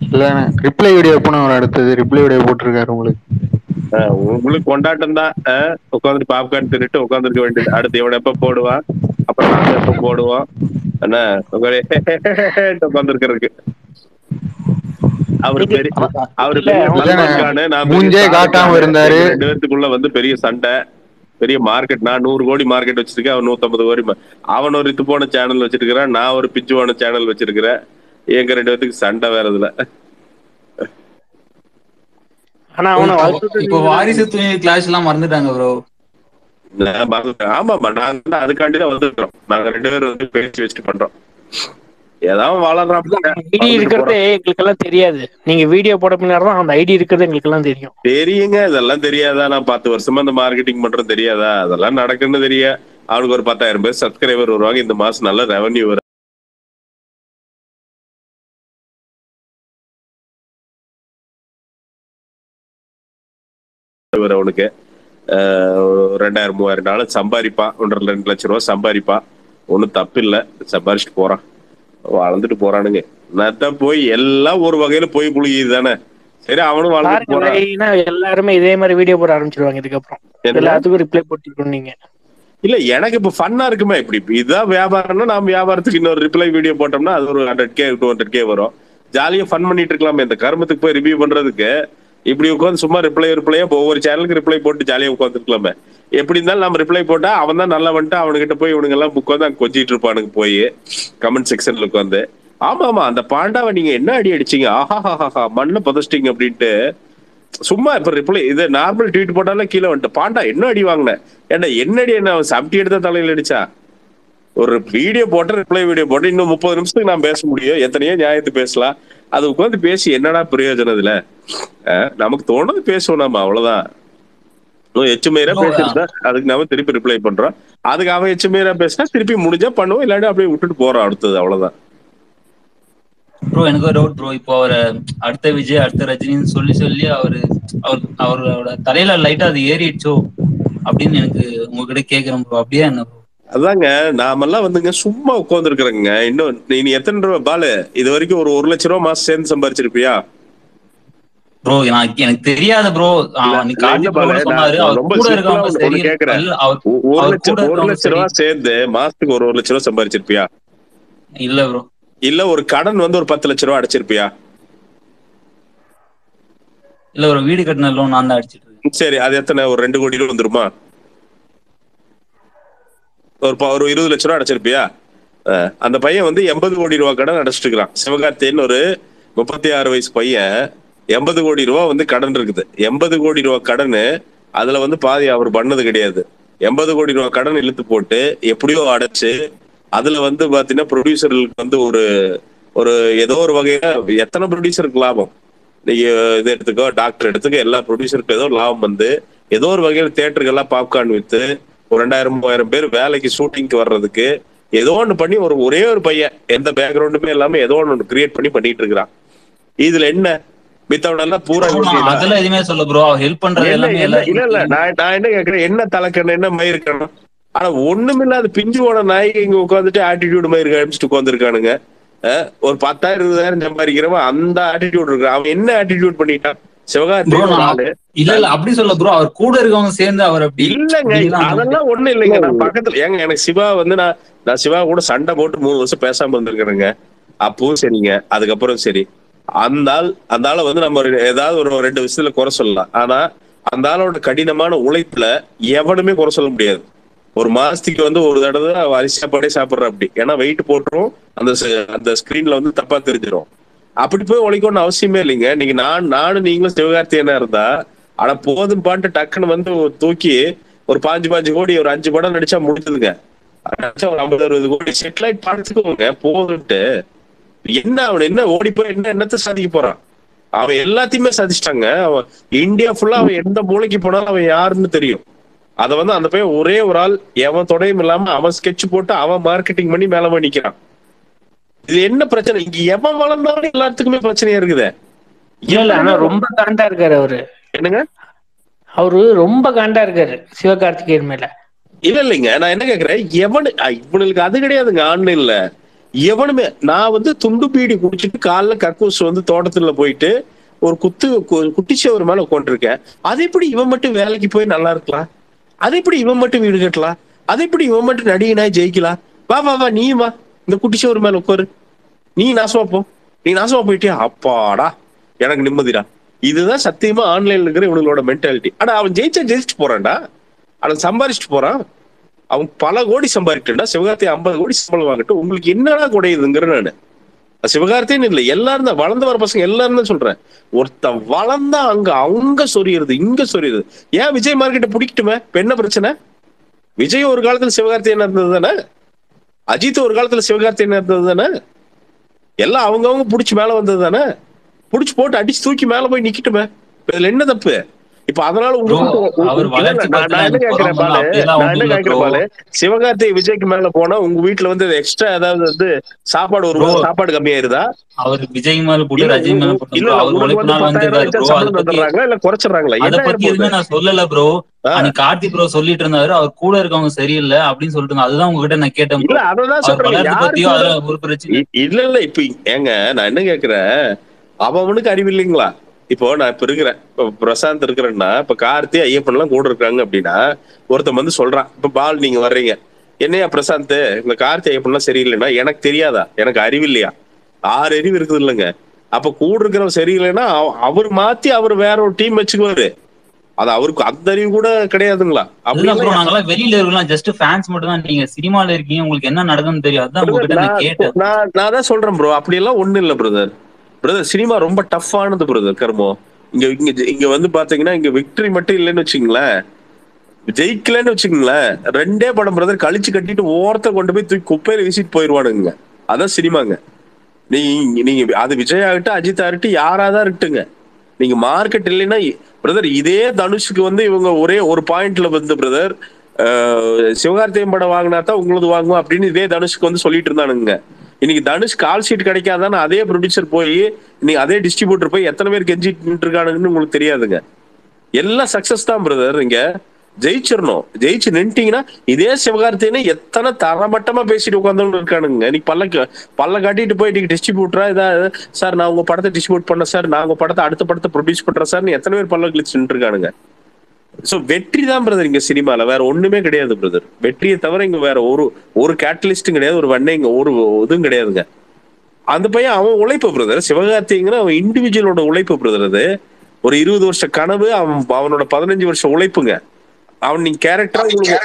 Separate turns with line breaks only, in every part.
இல்லண்ணே reply video எப்போ வரும் அடுத்தது ரிப்ளை வீடியோ போட்டிருக்காரு உங்களுக்கு
ஆஹ் உங்களுக்கு கொண்டாட்டம் தான் உட்காந்துட்டு பாப்கார்ன் தின்னுட்டு உட்காந்துருக்க வேண்டியது அடுத்து இவன் எப்ப போடுவான் அப்புறம் நாங்க எப்ப போடுவோம் என்ன உட்காந்துருக்கிறதுக்கு அவர் பெரிய அவர்
இல்ல,
பெரிய
அவங்க-
சல்மான் கானு, நான் பெரிய
மூஞ்சே
ஷாருக்
காட்டாம
கானு.
இருந்தாரு.
எங்க ரெண்டு பேத்துக்குள்ள வந்து பெரிய சண்டை பெரிய மார்க்கெட் நான் நூறு கோடி மார்க்கெட் வச்சிருக்கேன் அவன் நூத்தம்பது கோடி ma- அவன் ஒரு இது போன சேனல் வச்சிருக்கிறேன் நான் ஒரு பிச்சு போன சேனல் வச்சிருக்கிறேன் எங்க ரெண்டு பேத்துக்கு சண்டை வேற இதுல
ஆனா அவனை வாழ்த்துட்டு
இப்போ வாரிசு துணை கிளாஸ் எல்லாம் மறந்துட்டாங்க ப்ரோ
நான் மறந்துட்டேன். ஆமாமா நாங்க வந்து அதுக்காண்டி தான் வந்திருக்கிறோம் நாங்க ரெண்டு பேரும் வந்து பேசி வச்சுட்டு பண்றோம் ஏதாவது வளர்றான்
ஐடி இருக்கிறதே எங்களுக்கு எல்லாம் தெரியாது நீங்க வீடியோ போட பின்னாடி தான் அந்த ஐடி இருக்கிறது எங்களுக்கு எல்லாம் தெரியும்
தெரியுங்க இதெல்லாம் தெரியாதா நான் பத்து வருஷமா இந்த மார்க்கெட்டிங் பண்றது தெரியாதா அதெல்லாம் நடக்குன்னு தெரிய அவனுக்கு ஒரு பத்தாயிரம் பேர் சப்ஸ்கிரைபர் வருவாங்க இந்த மாசம் நல்ல ரெவன்யூ வரும் வரும் அவனுக்கு ஆஹ் ஒரு ரெண்டாயிரம் மூவாயிரம் டாலர் சம்பாதிப்பான் ஒன்றரை ரெண்டு லட்சம் ரூபா சம்பாதிப்பான் ஒன்றும் தப்பு இல்லை சம்பாரிச்சுட்டு போறான் வளர்ந்துட்டு போறானுங்க நான் போய் எல்லாம் ஒரு வகையில போய் புழுகிது தானே சரி அவனும் வளர்ந்துட்டு
பாருங்க
போறான்
ஏன்னா எல்லாருமே இதே மாதிரி வீடியோ போட ஆரம்பிச்சிருவாங்க இதுக்கப்புறம்
என்ன?
எல்லாத்துக்கும் ரிப்ளை போட்டுருக்கோம் நீங்க
இல்ல எனக்கு இப்ப ஃபன்னா இருக்குமே இப்படி இப்ப இதுதான் வியாபாரம்னா நாம வியாபாரத்துக்கு இன்னொரு ரிப்ளை வீடியோ போட்டோம்னா அது ஒரு hundred K two hundred K வரும் ஜாலியா ஃபன் பண்ணிட்டு இருக்கலாமே இந்த கருமத்துக்கு போய் ரிவ்யூ பண்றதுக்கு இப்படி உட்காந்து சும்மா ரிப்ளை ரிப்ளையா ஒவ்வொரு சேனலுக்கு ரிப்ளை போட்டு ஜாலியா உட்காந்துருக்கலாமே எப்படி இருந்தாலும் நம்ம ரிப்ளை போட்டா அவன் தான் நல்லா வந்துட்டு அவனுகிட்ட போய் இவனுங்க எல்லாம் புக் வந்து அங்க கொஞ்சிட்டு இருப்பானுங்க போய் கமெண்ட் செக்ஷன்ல உட்காந்து ஆமா ஆமா அந்த பாண்டாவை நீங்க என்ன அடி அடிச்சீங்க ஆஹா மண்ணை புதைச்சிட்டீங்க அப்படின்ட்டு சும்மா இப்ப ரிப்ளை இது நார்மல் ட்வீட் போட்டாலே கீழே வந்துட்டு பாண்டா என்ன அடி வாங்கினேன் ஏன்டா என்ன அடி என்ன அவன் சப்டி எடுத்த தலையில அடிச்சா ஒரு வீடியோ போட்டு ரிப்ளை வீடியோ போட்டு இன்னும் முப்பது நிமிஷத்துக்கு நான் பேச முடியும் எத்தனையோ நியாயத்து பேசலாம் அது உட்காந்து பேசி என்னடா பிரயோஜனம் இதுல அஹ், நமக்கு தோணுது பேசுவோம் நாம அவ்வளவுதான் இன்னும் எச்சுமேரா
No,
பேசிருந்தா அதுக்கு நாம திருப்பி ரிப்ளை பண்றோம் அதுக்கு அவன் எச்சுமேரா பேசினா திருப்பி முடிஞ்சா பண்ணுவோம் இல்லாட்டி அப்படியே விட்டுட்டு போறோம் அடுத்தது அவ்வளவுதான்
ப்ரோ எனக்கு ஒரு டவுட் ப்ரோ இப்போ அவரை அடுத்த விஜய் அடுத்த ரஜினின்னு சொல்லி சொல்லி அவரு அவர் அவரோட தலையில லைட்டா அது ஏறிடுச்சோ அப்படின்னு எனக்கு உங்ககிட்ட கேக்குறேன் ப்ரோ அப்படியே என்ன ப்ரோ
அதாங்க நாமெல்லாம் வந்துங்க சும்மா உட்காந்துருக்குறேங்க இன்னும் நீ நீ எத்தனை ரூபா பாலு இது வரைக்கும் ஒரு ஒரு லட்ச ரூபா மாசம் சேர்ந்து சம்பாரிச்சிருப்பியா
ப்ரோ நான் எனக்கு தெரியாத ப்ரோ நீ
இல்ல,
கார்த்தி
இல்ல
ப்ரோ
பாலு,
சொன்னாரு
நான்
அவர்
ரொம்ப
கூட
simple ஆ
இருக்கவங்க
ஒண்ணு
சரி
கேக்குறேன்.
இல்ல, அவர்
ஒ- ஒரு
அவர்
லட்சம்
கூட
ஒரு
இருக்கவங்க
லட்ச ரூபா சேர்ந்து மாசத்துக்கு ஒரு ஒரு லட்ச ரூபா சம்பாரிச்சிருப்பியா
இல்ல ப்ரோ
இல்ல ஒரு கடன் வந்து ஒரு பத்து லட்ச ரூபா அடைச்சிருப்பியா
இல்ல ஒரு வீடு கட்டின லோன் நான் தான் அடிச்சிட்டு இருக்கேன்
சரி அது எத்தனை ஒரு ரெண்டு கோடி ரூபா வந்துருமா ஒரு ப- ஒரு இருபது லட்ச ரூபா அடைச்சிருப்பியா அஹ், அந்த பையன் வந்து எண்பது கோடி ரூபா கடன் அடைச்சிட்டு இருக்கிறான் சிவகார்த்தின்னு ஒரு முப்பத்தி ஆறு வயசு பையன் எண்பது கோடி ரூபா வந்து கடன் இருக்குது எண்பது கோடி ரூபா கடன் அதுல வந்து பாதி அவர் பண்ணது கிடையாது எண்பது கோடி ரூபா கடன் இழுத்து போட்டு எப்படியோ அடைச்சு அதுல வந்து பாத்தீங்கன்னா ப்ரொடியூசர்களுக்கு வந்து ஒரு ஒரு ஏதோ ஒரு வகையில எத்தனை ப்ரொடியூசருக்கு லாபம் நீங்க இது எடுத்துக்கோ டாக்டர் எடுத்துக்கோ எல்லா ப்ரொடியூசருக்கும் ஏதோ லாபம் வந்து ஏதோ ஒரு வகையில தேட்டருக்கு எல்லாம் பாப்கார்ன் வித்து ஒரு ரெண்டாயிரம் மூவாயிரம் பேர் வேலைக்கு ஷூட்டிங்க்கு வர்றதுக்கு ஏதோ ஒண்ணு பண்ணி ஒரு ஒரே ஒரு பையன் எந்த பேக்ரவுண்டுமே இல்லாம ஏதோ ஒண்ணு கிரியேட் பண்ணி பண்ணிட்டு இருக்கிறான் இதுல என்ன மித்தவனெல்லாம் பூரா
ஆமா,
யோசிக்கிறா.
அதெல்லாம் எதுவுமே சொல்ல ப்ரோ ஹெல்ப் பண்றது
இல்ல
எல்லாமே
இல்ல
எல்லாருக்கும்
இல்ல இல்ல நான் நான் என்ன கேக்குறேன் என்ன தலைக்கணும் என்ன மயிருக்கணும் ஆனா ஒண்ணுமில்லாத பிஞ்சு போன நாய்க்கு இங்க உட்காந்துட்டு ஆட்டிடியூட் மயிர் காமிச்சிட்டு உட்காந்துருக்கானுங்க ஒரு பத்தாயிரம் இருபதாயிரம் சம்பாதிக்கிறவன் அந்த ஆட்டிடியூட் இருக்கான் அவன் என்ன ஆட்டிடியூட் பண்ணிட்டான் சிவகார்த்தி
Bro, நான் இல்ல இல்ல அப்படி சொல்ல ப்ரோ அவர் கூட இருக்கவங்க சேர்ந்து அவர் அப்படி
இல்லங்க
இப்படிலாம்
அதெல்லாம் ஒண்ணு இல்லைங்க நான் பக்கத்துல ஏங்க எனக்கு சிவா வந்து நான் நான் சிவா கூட சண்டை போட்டு மூணு வருஷம் பேசாம இருந்திருக்கிறேங்க அப்பவும் சரிங்க அதுக்கப்புறம் சரி அந்த ஆள் அந்த ஆளை வந்து நம்ம ஒரு- ஏதாவது ஒரு ரெண்டு விஷயத்துல குறை சொல்லலாம் ஆனா அந்த ஆளோட கடினமான உழைப்புல எவனுமே குறை சொல்ல முடியாது ஒரு மாசத்துக்கு வந்து ஒரு தடவை அவ அரிசி சாப்பாடே சாப்பிடுற அப்படி ஏன்னா வெயிட் போட்டுரும் அந்த ச- அந்த ஸ்கிரீன்ல வந்து தப்பா தெரிஞ்சிடும் அப்படி போய் உழைக்கணும்னு அவசியமே இல்லைங்க நீங்க நான் நானும் நீங்களும் சிவகார்த்தியனா இருந்தா ஆனா போதும் பாட்டு டக்குன்னு வந்து தூக்கி ஒரு பாஞ்சு பாஞ்சு கோடி ஒரு அஞ்சு படம் நடிச்சா முடிச்சதுங்க நடிச்சா ஒரு ஐம்பது அறுபது கோடி செட்டிலைட் படத்துக்குங்க போதுன்ட்டு என்ன அவன் என்ன ஓடி போய் என்ன என்னத்த சாதிக்க போறான் அவன் எல்லாத்தையுமே சாதிச்சிட்டாங்க அவன் இந்தியா ஃபுல்லா அவன் எந்த மூலைக்கு போனாலும் அவன் யாருன்னு தெரியும் அத வந்து அந்த பையன் ஒரே ஒரு ஆள் எவன் தொடையும் இல்லாம அவன் ஸ்கெட்ச் போட்டு அவன் மார்க்கெட்டிங் பண்ணி மேல போய் நிக்கிறான் இது என்ன பிரச்சனை இங்க எவன் வளர்ந்தாலும் எல்லாத்துக்குமே பிரச்சனையா இருக்குதே
இல்ல இல்ல ஆனா ரொம்ப காண்டா இருக்காரு அவரு
என்னங்க
அவரு ரொம்ப காண்டா இருக்காரு சிவகார்த்திகேயன் மேல
இல்ல இல்லைங்க நான் என்ன கேக்குறேன் எவனு அ, இவனுக்கு அது கிடையாதுங்க ஆன்லைன்ல எவனுமே நான் வந்து துண்டு பீடி குடிச்சிட்டு காலைல கக்கூஸ் வந்து தோட்டத்துல போயிட்டு ஒரு குத்து கு- குட்டிச்சவர் மேல உட்காந்துருக்கேன் அது எப்படி இவன் மட்டும் வேலைக்கு போய் நல்லா இருக்கலாம் அது எப்படி இவன் மட்டும் வீடு கட்டலாம் அது எப்படி இவன் மட்டும் நடிகனாய் ஜெயிக்கலாம் வா வா வா நீ வா இந்த குட்டிச்சவர் மேல உட்காரு நீ நாசமா போ நீ நாசமா போயிட்டியா அப்பாடா எனக்கு நிம்மதிடா இதுதான் சத்தியமா ஆன்லைன்ல இருக்கிற இவங்களோட மென்டாலிட்டி ஆனா அவன் ஜெயிச்சா ஜெயிச்சுட்டு போறான்டா அவன் சம்பாரிச்சுட்டு போறான் அவன் பல கோடி சம்பாதிக்கட்டா சிவகார்த்தி ஐம்பது கோடி சம்பளம் வாங்கட்டும் உங்களுக்கு என்னடா குடையுதுங்கிற நானு அது சிவகார்த்தின்னு இல்லை எல்லாரும் தான் வளர்ந்து வர பசங்க எல்லாரும் தான் சொல்றேன் ஒருத்தன் வளர்ந்தா அங்க அவங்க சொரியுறது இங்க சொரியுறது ஏன் விஜய் மார்க்கெட்டை பிடிக்கட்டுமே இப்ப என்ன பிரச்சனை விஜய் ஒரு காலத்துல சிவகார்த்தி என்ன இருந்தது தானே அஜித் ஒரு காலத்துல சிவகார்த்தி என்ன இருந்தது தானே எல்லாம் அவங்கவங்க புடிச்சு மேல வந்தது தானே புடிச்சு போட்டு அடிச்சு தூக்கி மேல போய் நிக்கட்டுமே இப்ப இதுல என்ன தப்பு இப்ப அதனால
Bro,
உங்களுக்கு
அவர்
இல்ல,
வளர்ச்சி
இல்ல, நான் நான் என்ன
பத்தின
கேட்கிறேன்
புறம்பெல்லாம்
பாலு
அப்படியெல்லாம்
நான் என்ன
ஒண்ணும் இல்ல
கேட்கிறேன்
bro.
பாலு சிவகார்த்தி விஜய்க்கு மேல போனா உங்க வீட்டுல வந்து எக்ஸ்ட்ரா ஏதாவது வந்து சாப்பாடு ஒரு
Bro.
சாப்பாடு கம்மியாயிருதா
அவர் விஜய் மேல போட்டு
இல்ல,
ரஜினி மேல போட்டு
இல்ல
bro, அவர்
உங்களுக்கு வந்து
உழைப்புனால
பத்தாயிரம்
வந்திருக்காரு
ரூபாய்
ப்ரோ அதை
சம்பளம்
பத்தி
தந்துடுறாங்களா இல்ல குறைச்சிடுறாங்களா
அத
என்ன
பத்தி
இருப்போது
எதுவுமே நான் சொல்லல ப்ரோ
ஆ.
அன்னைக்கு கார்த்தி ப்ரோ சொல்லிட்டு இருந்தாரு அவர் கூட இருக்கவங்க சரியில்லை அப்படின்னு சொல்லிட்டு இருந்தாங்க. அதுதான் உங்ககிட்ட நான் கேட்டேன்
இல்ல
bro.
அததான்
அவர்
சொல்றேன்
வளர்ச்சி
யாருக்கு
பத்தியோ அதுல ஒரு பிரச்சனை
இ- இல்ல இல்ல இப்ப ஏங்க நான் என்ன கேக்குறேன் அவனுக்கு அறிவு இல்லைங்களா இப்போ நான் இப்ப இருக்கிறேன் இப்ப பிரசாந்த் இருக்கிறேன்னா இப்ப கார்த்தி ஐயப்பன் எல்லாம் கூட இருக்காங்க அப்படின்னா ஒருத்தன் வந்து சொல்றான் இப்ப பால் நீங்க வர்றீங்க என்னையா பிரசாந்த் இந்த கார்த்தி ஐயப்பன் எல்லாம் சரியில்லைன்னா எனக்கு தெரியாதா எனக்கு அறிவு இல்லையா ஆறு அறிவு இருக்குது இல்லைங்க அப்ப கூட இருக்கிறவன் சரியில்லைன்னா அவ- அவர் மாத்தி அவர் வேற ஒரு டீம் வச்சுக்குவாரு அது அவருக்கு அந்த அறிவு கூட கிடையாதுங்களா அப்படி
அதுதான் ப்ரோ நாங்கெல்லாம் வெளியில இருக்கலாம் ஜஸ்ட் ஃபேன்ஸ் மட்டும் தான் நீங்க சினிமால இருக்கீங்க உங்களுக்கு என்ன நடக்குதுன்னு தெரியும் அதுதான் உங்ககிட்ட நான் கேட்டேன்
நான் நான் தான் சொல்றேன் ப்ரோ அப்படி எல்லாம் ஒண்ணு இல்ல பிரதர் பிரதர் சினிமா ரொம்ப டஃப்பானது பிரதர் கர்மோ இங்க இங்க இங்க வந்து பாத்தீங்கன்னா இங்க விக்டரி மட்டும் இல்லைன்னு வச்சுங்களேன் ஜெயிக்கலன்னு வச்சுங்களேன் ரெண்டே படம் பிரதர் கழிச்சு கட்டிட்டு ஓரத்தை கொண்டு போய் தூக்கி குப்பையில வீசிட்டு போயிருவானுங்க அதான் சினிமாங்க நீங்க நீங்க அது விஜய் ஆகட்டும் அஜித் ஆகட்டும் யாராதான் இருக்கட்டுங்க நீங்க மார்க்கெட் இல்லைன்னா பிரதர் இதே தனுஷுக்கு வந்து இவங்க ஒரே ஒரு பாயிண்ட்ல வந்து பிரதர் சிவகார்த்தியம் படம் வாங்கினா தான் உங்களது வாங்குவோம் அப்படின்னு இதே தனுஷுக்கு வந்து சொல்லிட்டு இருந்தானுங்க இன்னைக்கு தனுஷ் கால் ஷீட் கிடைக்காதான்னு அதே ப்ரொடியூசர் போய் இன்னைக்கு அதே டிஸ்ட்ரிபியூட்டர் போய் எத்தனை பேர் கெஞ்சிட்டு இருக்கானுங்கன்னு உங்களுக்கு தெரியாதுங்க எல்லாம் சக்சஸ் தான் பிரதர் இங்க ஜெயிச்சிடணும் ஜெயிச்சு நின்ட்டீங்கன்னா இதே சிவகார்த்தின்னு எத்தனை தரமட்டமா பேசிட்டு உட்காந்து இருக்கானுங்க இன்னைக்கு பல்ல க- பல்ல காட்டிட்டு போய் இன்னைக்கு டிஸ்ட்ரிபியூட்டரா இதா சார் நான் உங்க படத்தை டிஸ்ட்ரிபியூட் பண்ண சார் நான் உங்க படத்தை அடுத்த படத்தை ப்ரொடியூஸ் பண்றேன் சார் எத்தனை பேர் பல்ல கிழிச்சு இருக்கானுங்க சோ வெற்றி தான் பிரதர் இங்க சினிமால வேற ஒண்ணுமே கிடையாது பிரதர் வெற்றியை தவிர இங்க வேற ஒரு ஒரு கேட்டலிஸ்டும் கிடையாது ஒரு வண்ணை இங்க ஒரு இதுவும் கிடையாதுங்க அந்த பையன் அவன் உழைப்பு பிரதர் சிவகார்த்திங்கிற அவன் இண்டிவிஜுவலோட உழைப்பு பிரதர் அது ஒரு இருபது வருஷ கனவு அவன் அவனோட பதினஞ்சு வருஷம் உழைப்புங்க அவன் நீங்க கேரக்டரா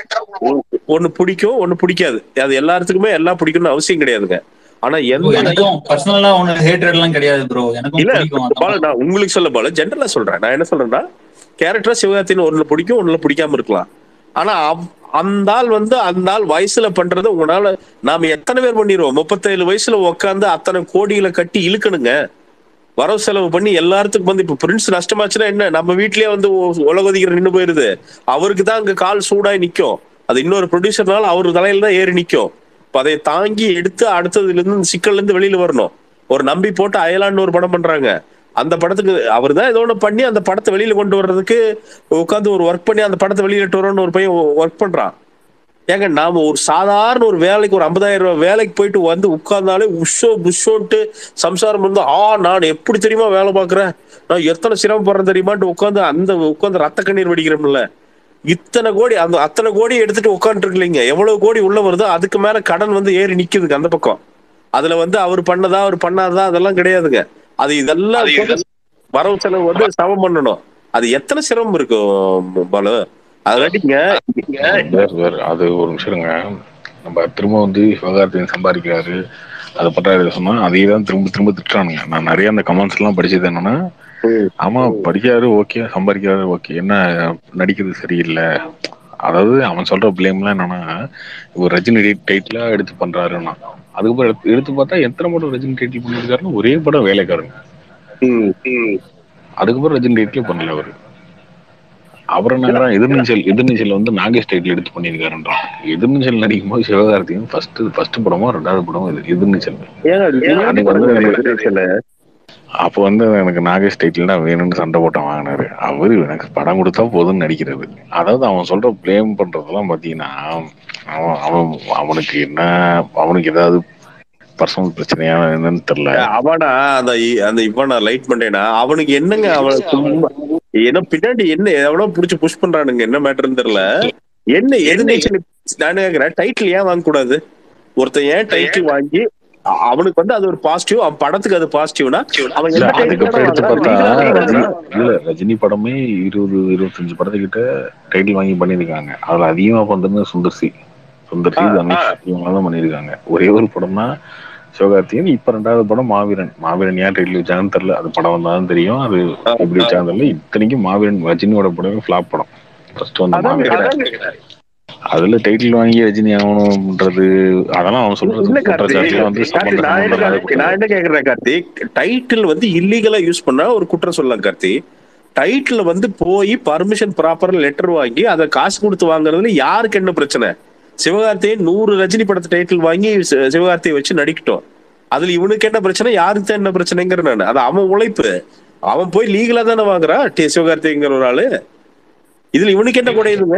ஒண்ணு பிடிக்கும் ஒண்ணு பிடிக்காது அது எல்லாத்துக்குமே எல்லாம் பிடிக்கணும்னு அவசியம் கிடையாதுங்க ஆனா
Bro,
எந்த
எனக்கும் பர்சனலா ஒண்ணு ஹேட்ரட் எல்லாம் கிடையாது ப்ரோ எனக்கும்
இல்ல
பிடிக்கும் அந்த
பால
மாதிரி.
நான் உங்களுக்கு சொல்ல போல ஜென்ரலா சொல்றேன் நான் என்ன சொல்றேன்னா கேரக்டரா சிவகார்த்தின்னு ஒண்ணுல பிடிக்கும் ஒண்ணுல பிடிக்காம இருக்கலாம் ஆனா அவ்- அந்த ஆள் வந்து அந்த ஆள் வயசுல பண்றது உங்களால நாம எத்தனை பேர் பண்ணிடுவோம் முப்பத்தேழு வயசுல உட்காந்து அத்தனை கோடிகளை கட்டி இழுக்கணுங்க வரவு செலவு பண்ணி எல்லாத்துக்கும் வந்து இப்ப பிரின்ஸ் நஷ்டமாச்சுன்னா என்ன நம்ம வீட்லயே வந்து உ- உலக ஒதுக்கிற நின்னு போயிருது அவருக்கு தான் அங்க கால் சூடாய் நிக்கும் அது இன்னொரு ப்ரொடியூசர்னால அவர் தலையில தான் ஏறி நிக்கும் இப்ப அதை தாங்கி எடுத்து அடுத்ததுல இருந்து இந்த சிக்கல்ல இருந்து வெளியில வரணும் ஒரு நம்பி போட்டு அயலான்னு ஒரு படம் பண்றாங்க அந்த படத்துக்கு அவர் தான் ஏதோ ஒண்ணு பண்ணி அந்த படத்தை வெளியில கொண்டு வர்றதுக்கு உட்காந்து ஒரு ஒர்க் பண்ணி அந்த படத்தை வெளியில வரணும்னு ஒரு பையன் ஒர்க் பண்றான் ஏங்க நாம ஒரு சாதாரண ஒரு வேலைக்கு ஒரு 50000 ரூபாய் வேலைக்கு போயிட்டு வந்து உட்கார்ந்தாலே உஷோ புஷோன்ட்டு சம்சாரம் வந்து ஆ நான் எப்படி தெரியுமா வேலை பார்க்கறேன் நான் எத்தனை சிரமப்படுறேன் தெரியுமான்ட்டு உட்காந்து அந்த உட்காந்து ரத்த கண்ணீர் வடிக்கிறோம்ல இத்தனை கோடி அந்த அத்தனை கோடி எடுத்துட்டு உட்காந்துருக்கீங்க எவ்வளவு கோடி உள்ள வருதோ அதுக்கு மேல கடன் வந்து ஏறி நிக்குதுங்க அந்த பக்கம் அதுல வந்து அவர் பண்ணதா அவர் பண்ணாததா அதெல்லாம் கிடையாதுங்க அது இதெல்லாம் போட்டு வரவு செலவு வந்து சமம் பண்ணணும் அது எத்தனை சிரமம் இருக்கும் பாலு அதனாட்டிங்க
வேற வேற அது ஒரு நிமிஷம் இருங்க நம்ம திரும்ப வந்து சிவகார்த்திகேயன் சம்பாதிக்கிறாரு அதை பண்றாரு சொன்னா அதையே தான் திரும்ப திரும்ப திட்டுறானுங்க நான் நிறைய அந்த கமெண்ட்ஸ் எல்லாம் படிச்சது என்னன்னா ஆமா படிக்கிறாரு ஓகே சம்பாதிக்கிறாரு ஓகே என்ன நடிக்கிறது சரியில்லை அதாவது அவன் சொல்ற பிளேம்லாம் என்னன்னா ஒரு ரஜினி டைட்டிலா எடுத்து பண்றாருன்னா அதுக்கப்புறம் எடுத்து எடுத்து பார்த்தா எத்தனை படம் ரஜினி டைட்டில் பண்ணிருக்காருன்னு ஒரே படம் வேலைக்காரங்க அதுக்கப்புறம் ரஜினி டைட்டில் பண்ணல அவரு அவர் என்னங்கிறான் எதிர்நீச்சல் எதிர்நீச்சல் வந்து நாகேஷ் டைட்டில் எடுத்து பண்ணியிருக்காருன்றான் எதிர்நீச்சல் நடிக்கும் போது சிவகார்த்திகேயன் ஃபர்ஸ்ட் ஃபர்ஸ்ட் படமோ ரெண்டாவது படமோ இது எதிர்நீச்சல் அன்னைக்கு வந்து அப்போ வந்து எனக்கு நாகேஷ் டைட்டில் தான் வேணும்னு சண்டை போட்டான் வாங்கினாரு அவரு எனக்கு படம் கொடுத்தா போதும்னு நடிக்கிறது அதாவது அவன் சொல்ற ப்ளேம் பண்றதெல்லாம் பாத்தீங்கன்னா அவன் அவன் அவனுக்கு என்ன அவனுக்கு ஏதாவது பர்சனல் பிரச்சனையா என்னன்னு தெரியல
அவனா அந்த இ- அந்த இவனா லைட் பண்ணேனா அவனுக்கு என்னங்க அவன் சும்மா ஏன்னா பின்னாடி என்ன எவ்வளவு புடிச்சு புஷ் பண்றானுங்க என்ன மேட்டர்னு தெரியல என்ன எது நீச்சல் நான் கேக்குறேன் டைட்டில் ஏன் வாங்க கூடாது ஒருத்தன் ஏன் டைட்டில் வாங்கி அ- அவனுக்கு வந்து அது ஒரு பாசிட்டிவ் அவன் படத்துக்கு அது பாசிட்டிவ்னா அவன்
இல்ல
எந்த
அதுக்கப்புறம் எடுத்து
title
பார்த்தா
வாங்குறான்?
ரஜினி இல்ல ரஜினி படமே இருபது இருபத்தஞ்சு படத்துக்கிட்ட டைட்டில் வாங்கி பண்ணியிருக்காங்க அதுல அதிகமா பண்றது சுந்தர் சி சுந்தர் சி
ஆ,
தனுஷ் இவங்க தான் பண்ணியிருக்காங்க ஒரே ஒரு படம் தான் சிவகார்த்திகேயன் இப்ப ரெண்டாவது படம் மாவீரன் மாவீரன் ஏன் டைட்டில் வச்சாங்கன்னு தெரியல அது படம் வந்தாலும் தெரியும் அது எப்படி வச்சாங்கன்னு தெரியல இத்தனைக்கும் மாவீரன் ரஜினியோட படமே ஃபிளாப் படம் ஃபர்ஸ்ட் வந்து
அதான்
மாவீரன்
கேக்குறேன்.
அதுல டைட்டில் வாங்கி ரஜினி ஆகணும்ன்றது அதெல்லாம் அவன் சொல்றது
இல்ல கார்த்தி,
குற்றச்சாட்டுல வந்து
கார்த்தி, நான் என்ன
சம்பந்தம்
கார்த்தி, நான் என்ன கேக்குறேன் கார்த்தி டைட்டில் வந்து இல்லீகலா யூஸ் பண்ணா ஒரு குற்றம் சொல்லலாம் கார்த்தி டைட்டில் வந்து போய் பர்மிஷன் ப்ராப்பரா லெட்டர் வாங்கி அதை காசு கொடுத்து வாங்குறதுல யாருக்கு என்ன பிரச்சனை சிவகார்த்தியை நூறு ரஜினி படத்தை டைட்டில் வாங்கி சி- சிவகார்த்தியை வச்சு நடிக்கட்டும் அதுல இவனுக்கு என்ன பிரச்சனை யாருக்கு தான் என்ன பிரச்சனைங்கிற நான் அது அவன் உழைப்பு அவன் போய் லீகலா தானே வாங்குறான் டி சிவகார்த்திங்கிற ஒரு ஆளு இதுல இவனுக்கு என்ன குறையுதுங்க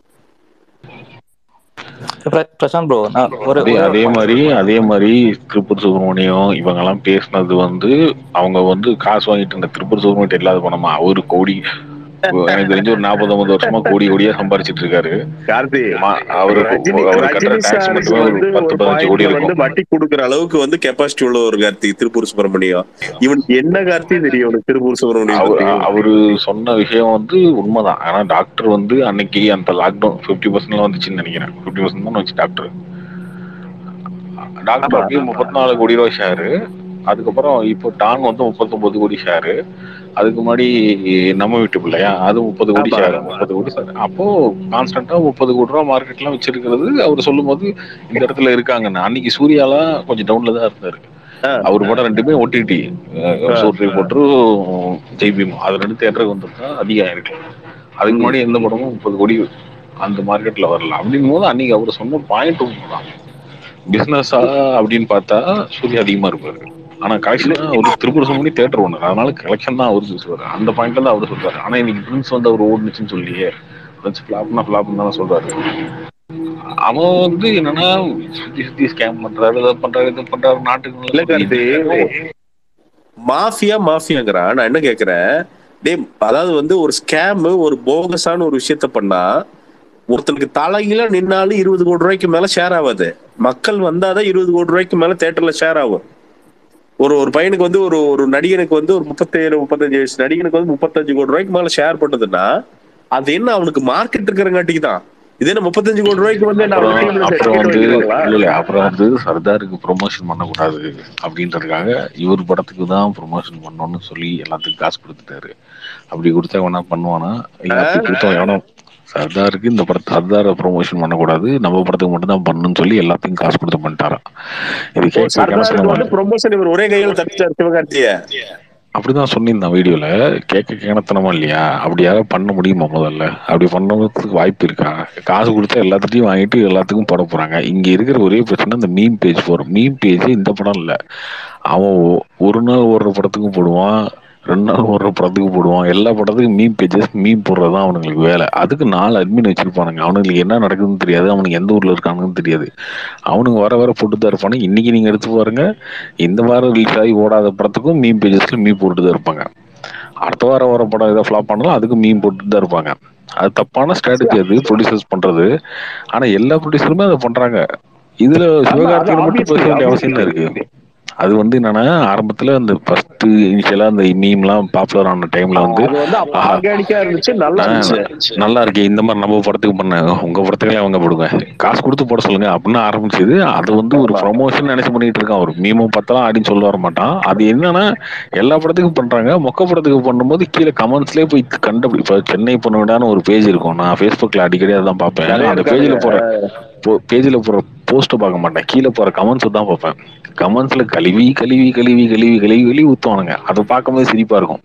பிர- பிரசாந்த் ப்ரோ நான் ஒரு
அதே
ஒரு-
அதே மாதிரி அதே மாதிரி திருப்பூர் சுப்பிரமணியம் இவங்க எல்லாம் பேசினது வந்து அவங்க வந்து காசு வாங்கிட்டு இருந்த திருப்பூர் சுப்பிரமணியம் இல்லாத பணமா அவரு கோடி எனக்கு தெரிஞ்சு ஒரு நாற்பது ஐம்பது வருஷமா கோடி கோடியா சம்பாரிச்சிட்டு இருக்காரு
கார்த்தி
மா- அவரு
ரஜினி
அவரு கட்டுற
ரஜினி
டாக்ஸ்
சாருக்கு
மட்டுமே ஒரு
வந்து
பத்து
ஒரு
பதினஞ்சு கோடி
பாயிண்ட்ல வந்து
இருக்கும்
வட்டி கொடுக்குற அளவுக்கு வந்து கெப்பாசிட்டி உள்ள ஒரு கார்த்தி திருப்பூர் சுப்பிரமணியம் இவனுக்கு என்ன கார்த்தி தெரியும் இவனுக்கு திருப்பூர் சுப்பிரமணியம்
அவ-
பத்தி?
அவரு சொன்ன விஷயம் வந்து உண்மைதான் ஆனா டாக்டர் வந்து அன்னைக்கு அந்த லாக்டவுன் பிப்டி பர்சன்ட்ல வந்துச்சுன்னு நினைக்கிறேன் பிப்டி பர்சன்ட் தான் வச்சு டாக்டர் டாக்டர் அப்படியே முப்பத்தி நாலு கோடி ரூபாய் ஷேரு அதுக்கப்புறம் இப்போ டான் வந்து முப்பத்தொன்பது கோடி ஷேரு அதுக்கு முன்னாடி நம்ம வீட்டு பிள்ளையா அது முப்பது கோடி
ஆமா.
ஷேர் முப்பது கோடி ஷேர் அப்போ கான்ஸ்டன்டா முப்பது கோடி ரூபா மார்க்கெட்லாம் வச்சிருக்கிறது அவர் சொல்லும் போது இந்த இடத்துல இருக்காங்கன்னு அன்னைக்கு சூர்யாலாம் கொஞ்சம் டவுன்ல தான் இருந்தாரு
ஆ.
அவர் படம் ரெண்டுமே ஓடிடி சூரிய போட்டு ஜெய்பீம் அது ரெண்டு தேட்டருக்கு வந்திருந்தா அதிகம் இருக்கு அதுக்கு முன்னாடி எந்த படமும் முப்பது கோடி அந்த மார்க்கெட்ல வரல அப்படின் போது அன்னைக்கு அவர் சொன்ன பாயிண்ட் உண்மைதான் பிசினஸா அப்படின்னு பார்த்தா சூர்யா அதிகமா இருப்பாரு ஆனா கலெக்ஷன் ஒரு திருப்பூர் சொல்லி தேட்டர் ஒண்ணு அதனால கலெக்ஷன் தான் அவரு சொல்றாரு அந்த பாயிண்ட்ல தான் அவர் சொல்றாரு ஆனா இன்னைக்கு பிரின்ஸ் வந்து அவர் ஓடுனுச்சுன்னு சொல்லியே பிரின்ஸ் ஃபிளாப்னா ஃபிளாப்னு தானே சொல்றாரு அவன் வந்து என்னன்னா சுத்தி சுத்தி ஸ்கேம் பண்றாரு அதை பண்றாரு இது பண்றாரு நாட்டுக்கு
இல்ல
நல்லா
கார்த்தி மாஃபியா மாஃபியாங்கிறான் நான் என்ன கேக்குறேன் டேய் அதாவது வந்து ஒரு ஸ்கேம் ஒரு போகஸான ஒரு விஷயத்த பண்ணா ஒருத்தனுக்கு தலைகீழ நின்னாலும் இருபது கோடி ரூபாய்க்கு மேல ஷேர் ஆகாது மக்கள் வந்தாதான் இருபது கோடி ரூபாய்க்கு மேல தேட்டர்ல ஷேர் ஆகும் ஒரு ஒரு பையனுக்கு வந்து ஒரு ஒரு நடிகனுக்கு வந்து ஒரு முப்பத்தேழு முப்பத்தஞ்சு வயசு நடிகனுக்கு வந்து முப்பத்தஞ்சு கோடி ரூபாய்க்கு மேல ஷேர் பண்ணதுன்னா அது என்ன அவனுக்கு மார்க்கெட் இருக்கிறங்காட்டிக்கு தான் இது என்ன முப்பத்தஞ்சு கோடி ரூபாய்க்கு வந்து நான்
அப்புறம்
ஒரு
அப்புறம்
ticket
வந்து
வாங்கிடுவாங்களா?
இல்ல இல்ல அப்புறம் வந்து சர்தாருக்கு ப்ரொமோஷன் பண்ணக்கூடாது அப்படின்றதுக்காக இவர் படத்துக்கு தான் ப்ரொமோஷன் பண்ணணும்னு சொல்லி எல்லாத்துக்கும் காசு கொடுத்துட்டாரு அப்படி கொடுத்தா வேணா பண்ணுவானா எல்லாத்துக்கும் கொடுத்தவன் எவனோ சர்தாருக்கு இந்த படத்தை சர்தாரை ப்ரொமோஷன் பண்ணக்கூடாது நம்ம படத்துக்கு மட்டும் தான் பண்ணணும்னு சொல்லி எல்லாத்துக்கும் காசு கொடுத்து பண்ணிட்டாராம் இது கேட்க
சர்தாருக்கு
கணசனமா
வந்து ப்ரொமோஷன் இவர் ஒரே கையில தப்பிச்சார் சிவகார்த்திய
அப்படிதான் சொல்லியிருந்தான் வீடியோல கேட்க கிணத்தனமா இல்லையா அப்படி யாராவது பண்ண முடியுமா முதல்ல அப்படி பண்ணதுக்கு வாய்ப்பு இருக்கா காசு கொடுத்தா எல்லாத்துட்டையும் வாங்கிட்டு எல்லாத்துக்கும் போட போறாங்க இங்க இருக்கிற ஒரே பிரச்சனை இந்த மீம் பேஜ் போறோம் மீம் பேஜ் இந்த படம் இல்ல அவன் ஒ- ஒரு நாள் ஓடுற படத்துக்கும் போடுவான் ரெண்டு நாள் ஓடுற படத்துக்கு போடுவான் எல்லா படத்துக்கும் மீம் பேஜஸ் மீம் போடுறதுதான் அவனுங்களுக்கு வேலை அதுக்கு நாலு அட்மின் வச்சிருப்பானுங்க அவனுங்களுக்கு என்ன நடக்குதுன்னு தெரியாது அவனுக்கு எந்த ஊர்ல இருக்கானுன்னு தெரியாது அவனுங்க வர வர போட்டு தான் இருப்பானுங்க இன்னைக்கு நீங்க எடுத்து பாருங்க இந்த வாரம் ரிலீஸ் ஆகி ஓடாத படத்துக்கும் மீம் பேஜஸ்ல மீம் போட்டு தான் இருப்பாங்க அடுத்த வாரம் வர படம் ஏதாவது ஃபிளாப் பண்ணாலும் அதுக்கு மீம் போட்டு தான் இருப்பாங்க அது தப்பான ஸ்ட்ராட்டஜி அது ப்ரொடியூசர்ஸ் பண்றது ஆனா எல்லா ப்ரொடியூசருமே அதை பண்றாங்க இதுல சிவகார்த்திகேயன் மட்டும் பேச வேண்டிய அவசியம் என்ன இருக்கு அது வந்து என்னன்னா ஆரம்பத்துல அந்த ஃபர்ஸ்ட் இனிஷியலா அந்த மீம்லாம் பாப்புலர் ஆன டைம்ல வந்து
அது வந்து அப்ப
ஆஹா.
ஆர்கானிக்கா இருந்துச்சு நல்லா இருந்துச்சு
நல்லா இருக்கே இந்த மாதிரி நம்ம படத்துக்கு பண்ண உங்க படத்துக்கே அவங்க போடுங்க காசு கொடுத்து போட சொல்லுங்க அப்படின்னு ஆரம்பிச்சது அது வந்து ஒரு ப்ரொமோஷன் நினைச்சு பண்ணிட்டு இருக்கான் ஒரு மீமும் பார்த்தாலும் அப்படின்னு சொல்ல வர மாட்டான் அது என்னன்னா எல்லா படத்துக்கும் பண்றாங்க மொக்க படத்துக்கு பண்ணும்போது கீழே கமெண்ட்ஸ்லயே போய் கண்டுபிடி இப்ப சென்னை பொண்ணுடான ஒரு பேஜ் இருக்கும் நான் ஃபேஸ்புக்ல அடிக்கடி அதான் பார்ப்பேன்
நிறைய
அந்த
இருக்காங்க.
பேஜ்ல போற பேஜ்ல போற போஸ்ட் பார்க்க மாட்டேன் கீழே போற கமெண்ட்ஸ் தான் பார்ப்பேன் கமெண்ட்ஸ்ல கழுவி கழுவி கழுவி கழுவி கழுவி கழுவி ஊத்துவானுங்க அதை பார்க்கும்போது சிரிப்பா இருக்கும்